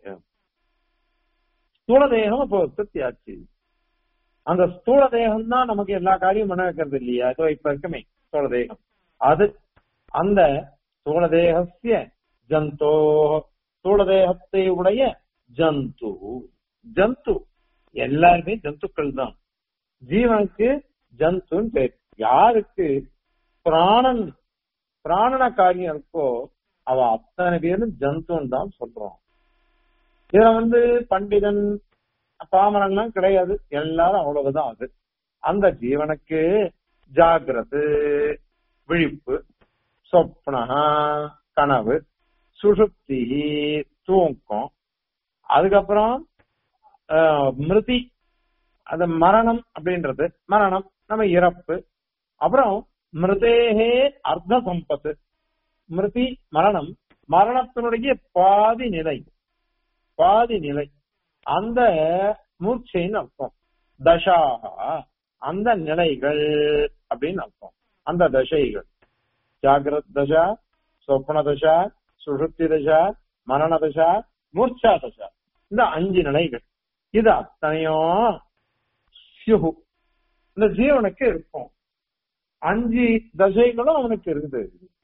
ஸ்தூல தேகம் அப்போ உற்பத்தி ஆச்சு அந்த ஸ்தூல தேகம் தான் நமக்கு எல்லா காரியம் பண்ண வைக்கிறது இல்லையா இதோ இப்ப இருக்குமே ஸ்தூல தேகம் அது அந்த ஸ்தூல தேகசிய ஜந்தோ ஸ்தூல தேகத்தை உடைய ஜந்து ஜந்து எல்லாருமே ஜந்துக்கள் தான் ஜீவனுக்கு ஜந்துன்னு பேர் யாருக்கு பிராணன் பிராணன காரியம் இருக்கோ அவ அத்தனை பேரும் ஜந்துன்னு தான் சொல்றோம் இதுல வந்து பண்டிதன் பாமரன்லாம் கிடையாது எல்லாரும் அவ்வளவுதான் அது அந்த ஜீவனுக்கு ஜாகிரது விழிப்பு சொப்னா கனவு சுசுப்தி தூக்கம் அதுக்கப்புறம் ஆஹ், மிருதி அது மரணம் அப்படின்றது மரணம் நம்ம இறப்பு அப்புறம் மிருதேகே அர்த்த சம்பத்து மிருதி மரணம் மரணத்தினுடைய பாதி நிலை பாதி நிலை அந்த மூர்ச்சைன்னு அர்த்தம் தசாகா அந்த நிலைகள் அப்படின்னு அர்த்தம் அந்த தசைகள் ஜாகிரத் தசா சொப்ன தசா சுஷுப்தி தசா மரண தசா மூர்ச்சா தசா இந்த அஞ்சு நிலைகள் இது அத்தனையும் சியுஹு. இந்த ஜீவனுக்கு இருக்கும் அஞ்சு தசைகளும் அவனுக்கு இருக்குது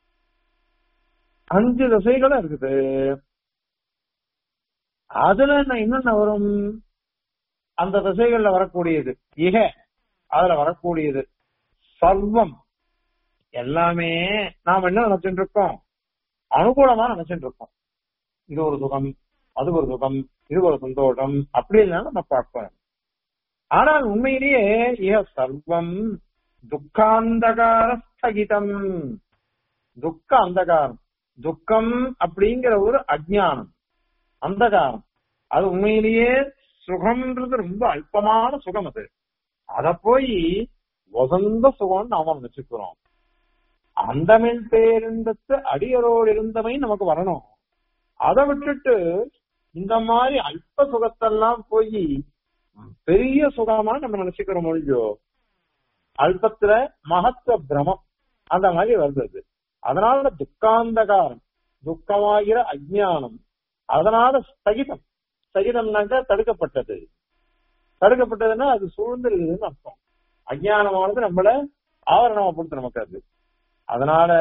அஞ்சு தசைகளும் இருக்குது அதுல என்ன என்னென்ன வரும் அந்த திசைகள்ல வரக்கூடியது இக அதுல வரக்கூடியது சர்வம் எல்லாமே நாம் என்ன நினைச்சுட்டு இருக்கோம் அனுகூலமா நினைச்சுட்டு இருக்கோம் இது ஒரு சுகம் அது ஒரு சுகம் இது ஒரு சந்தோஷம் அப்படி இல்லைன்னா நம்ம பார்ப்போம் ஆனால் உண்மையிலேயே இக சர்வம் துக்காந்தகார ஸ்தகிதம் துக்க அந்தகாரம் துக்கம் அப்படிங்கிற ஒரு அஜ்ஞானம் அந்தகாரம் அது உண்மையிலேயே சுகம்ன்றது ரொம்ப அல்பமான சுகம் அது அத போய் வசந்த சுகம்னு நாம நினைச்சுக்கிறோம் அந்தமில் பேரின்பத்து அடியரோடு இருந்தவை நமக்கு வரணும் அதை விட்டுட்டு இந்த மாதிரி அல்ப சுகத்தெல்லாம் போய் பெரிய சுகமா நம்ம நினைச்சுக்கிறோம் மொழியோ அல்பத்துல மகத்துவ பிரமம் அந்த மாதிரி வருது அதனால துக்காந்தகாரம் துக்கமாகிற அஜ்ஞானம் அதனால ஸ்தகிதம் ஸ்தகிதம்னாக்க தடுக்கப்பட்டது தடுக்கப்பட்டதுன்னா அது சூழ்ந்திருக்குதுன்னு அர்த்தம் அஜ்ஞானமானது நம்மள ஆவரணமா கொடுத்து நமக்கு அது அதனால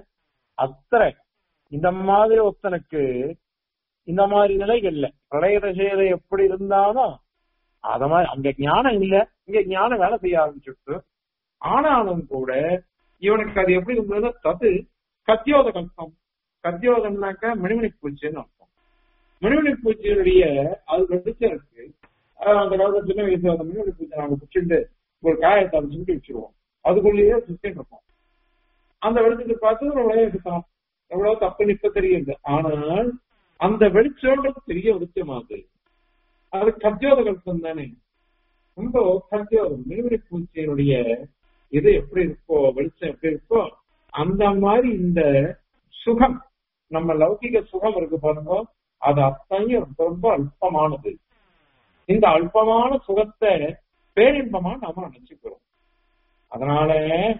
அத்தனை இந்த மாதிரி ஒருத்தனுக்கு இந்த மாதிரி நிலைகள்ல பிரளய தசையில எப்படி இருந்தாலும் அத மாதிரி அங்க ஞானம் இல்ல இங்க ஞானம் வேலை செய்ய ஆரம்பிச்சுட்டு ஆனாலும் கூட இவனுக்கு அது எப்படி இருந்தது தது கத்தியோத கல்பம் கத்தியோதம்னாக்க மணிமணி பூச்சின்னு அர்த்தம் மணிமணி பூச்சியுடைய அது வெளிச்சம் இருக்கு அஹ் அந்த காலத்துல சின்ன வயசுல அந்த மணிமணி பூச்சி நாங்க பிடிச்சிட்டு ஒரு காயத்தை அதை சுட்டி வச்சிருவோம் அதுக்குள்ளேயே சுத்திட்டு இருப்போம் அந்த வெளிச்சத்தை பார்த்து ஒரு விளையாட்டுத்தனம் எவ்வளவு தப்பு நிப்ப தெரியுது ஆனால் அந்த வெளிச்சோன்றது பெரிய வெளிச்சமாகுது அது கத்தியோத கல்பம் தானே ரொம்ப கத்தியோதம் மணிமணி பூச்சியினுடைய இது எப்படி இருக்கோ வெளிச்சம் எப்படி இருக்கோ அந்த மாதிரி இந்த சுகம் நம்ம லௌகிக சுகம் இருக்கு பாருங்க அது அத்தனையும் ரொம்ப ரொம்ப அல்பமானது இந்த அல்பமான சுகத்தை பேரின்பமா நாம நினைச்சுக்கிறோம் அதனால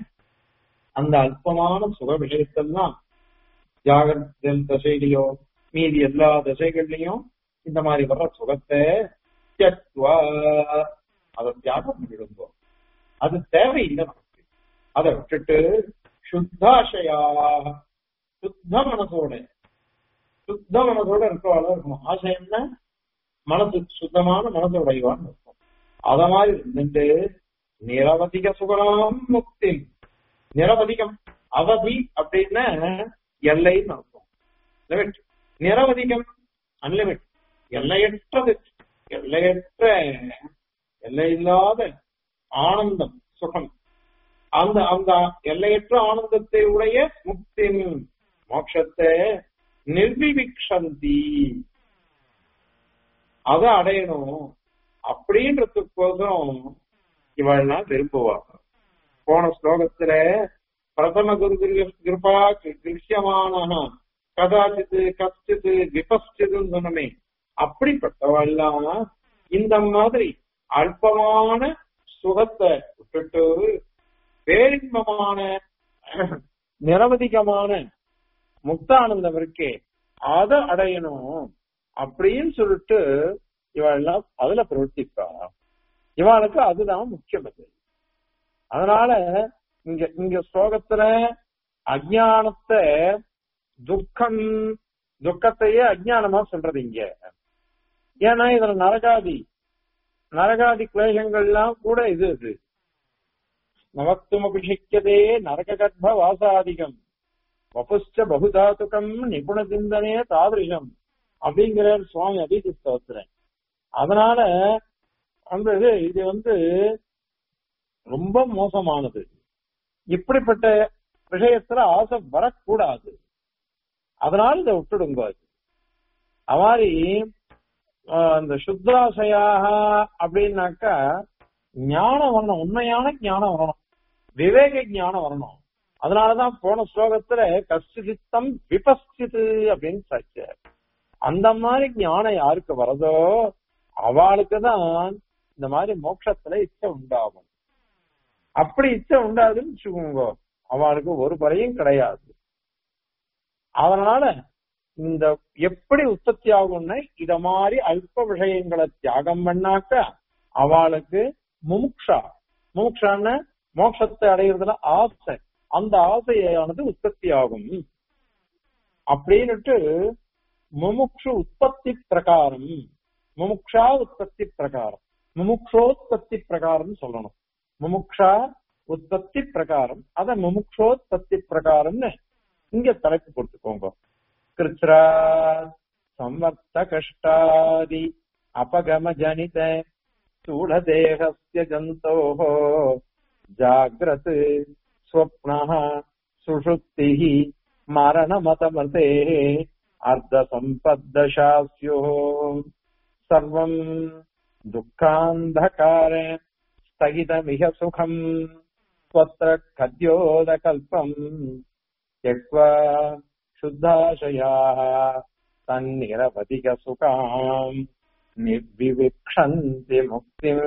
அந்த அல்பமான சுக விஷயத்தெல்லாம் ஜாகிரத தசையிலையோ மீதி எல்லா தசைகள்லயும் இந்த மாதிரி வர்ற சுகத்தை தியக்த்வா, அதை தியாகம் பண்ணிடுங்கோ அது தேவையில்லை நமக்கு அதை விட்டுட்டு சுத்தாசயா சுத்த மனசோட சுத்த மனசோட இருக்கவாள இருக்கணும் ஆசை என்ன மனசு சுத்தமான மனசோடையவான்னு இருக்கும் அத மாதிரி இருந்துட்டு நிரவதிக சுகலாம் முக்தி நிரவதிகம் அவதி அப்படின்னா எல்லைன்னு அர்த்தம் லிமிட் நிரவதிகம் அன்லிமிட் எல்லையற்றது எல்லையற்ற எல்லையில்லாத ஆனந்தம் சுகம் அந்த அந்த எல்லையற்ற ஆனந்தத்தை உடைய முக்தி மோட்சத்தை நிர்விவிக்ஷந்தி அதை அடையணும் அப்படின்றதுக்கோசரம் இவள்லாம் விரும்புவாங்க போன ஸ்லோகத்துல பிரதம குரு கிருபா கிருஷ்யமான கதாச்சித்து கச்சித்து விபஸ்டிதுன்னு சொன்னமே அப்படிப்பட்டவெல்லாம் இந்த மாதிரி அல்பமான சுகத்தை விட்டுட்டு பேரின்பமான நிரவதிகமான முக்தானந்தம் இருக்கே அதை அடையணும் அப்படின்னு சொல்லிட்டு இவெல்லாம் அதுல பிரவர்த்திப்பா இவளுக்கு அதுதான் முக்கியம் அது அதனால இங்க இங்க ஸ்லோகத்துல அஜானத்தை துக்கம் துக்கத்தையே அஜ்ஞானமா சொல்றது இங்க ஏன்னா இதுல நரகாதி நரகாதி கிளேசங்கள்லாம் கூட இது இது நவத்தும் அபிஷிக்கதே நரக கர்ப்ப வாசாதிகம் வபுஷ்ட பகுதாத்துக்கம் நிபுண சிந்தனே தாதிருஷம் அப்படிங்கிற சுவாமி அபிதி ஸ்தோத்திரன் அதனால அந்த இது இது வந்து ரொம்ப மோசமானது இப்படிப்பட்ட விஷயத்துல ஆசை வரக்கூடாது அதனால இதை விட்டுடுங்க அது அது மாதிரி ஆஹ், இந்த சுத்ராசையாக அப்படின்னாக்கா ஞானம் வரணும் உண்மையான ஞானம் வரணும் விவேக ஞானம் வரணும் அதனாலதான் போன ஸ்லோகத்துல கஷ்டித்தம் விபஸ்தித்து அப்படின்னு சாச்சார் அந்த மாதிரி ஞானம் யாருக்கு வரதோ அவளுக்கு தான் இந்த மாதிரி மோட்சத்துல இச்சை உண்டாகும் அப்படி இச்சை உண்டாதுன்னு வச்சுக்கோங்க அவளுக்கு ஒரு குறையும் கிடையாது அதனால இந்த எப்படி உற்பத்தி ஆகும்னா இத மாதிரி அல்ப விஷயங்களை தியாகம் பண்ணாக்க அவளுக்கு முமுக்ஷா முமுக்ஷான்னு மோட்சத்தை அடையிறதுல ஆசை அந்த ஆசையானது உற்பத்தி ஆகும் அப்படின்னுட்டு முமுக்ஷு உற்பத்தி பிரகாரம் முமுக்ஷா உற்பத்தி பிரகாரம் முமுக்ஷோத்பத்தி பிரகாரம் சொல்லணும் முமுக்ஷா உற்பத்தி பிரகாரம் அத முமுக்ஷோத்பத்தி பிரகாரம்னு இங்க தலைப்பு கொடுத்துக்கோங்க கிருச்ரா சம்வர்த்த கஷ்டாதி அபகம ஜனித ஸ்தூலதேகஸ்ய ஜந்தோः ஜாகிரத் ஸ்வப்னः சுஷுப்திः மரணமதமதேः अर्धसम्पद्दशास्योः सर्वम् दुःखान्धकार स्थगितमिह सुखम् त्वत्र खद्योदकल्पम् त्यक्त्वा शुद्धाशयाः तन्निरवधिकसुखाम् निर्विविक्षन्ति मुक्तिम्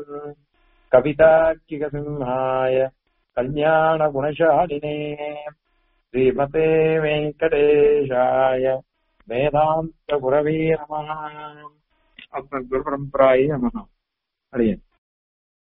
कवितार्किकसिंहाय कल्याणगुणशालिने श्रीमते वेङ्कटेशाय वेदान्तगुरवे नमः अस्मद्गुरुपरम्परायै नमः हरि ओम्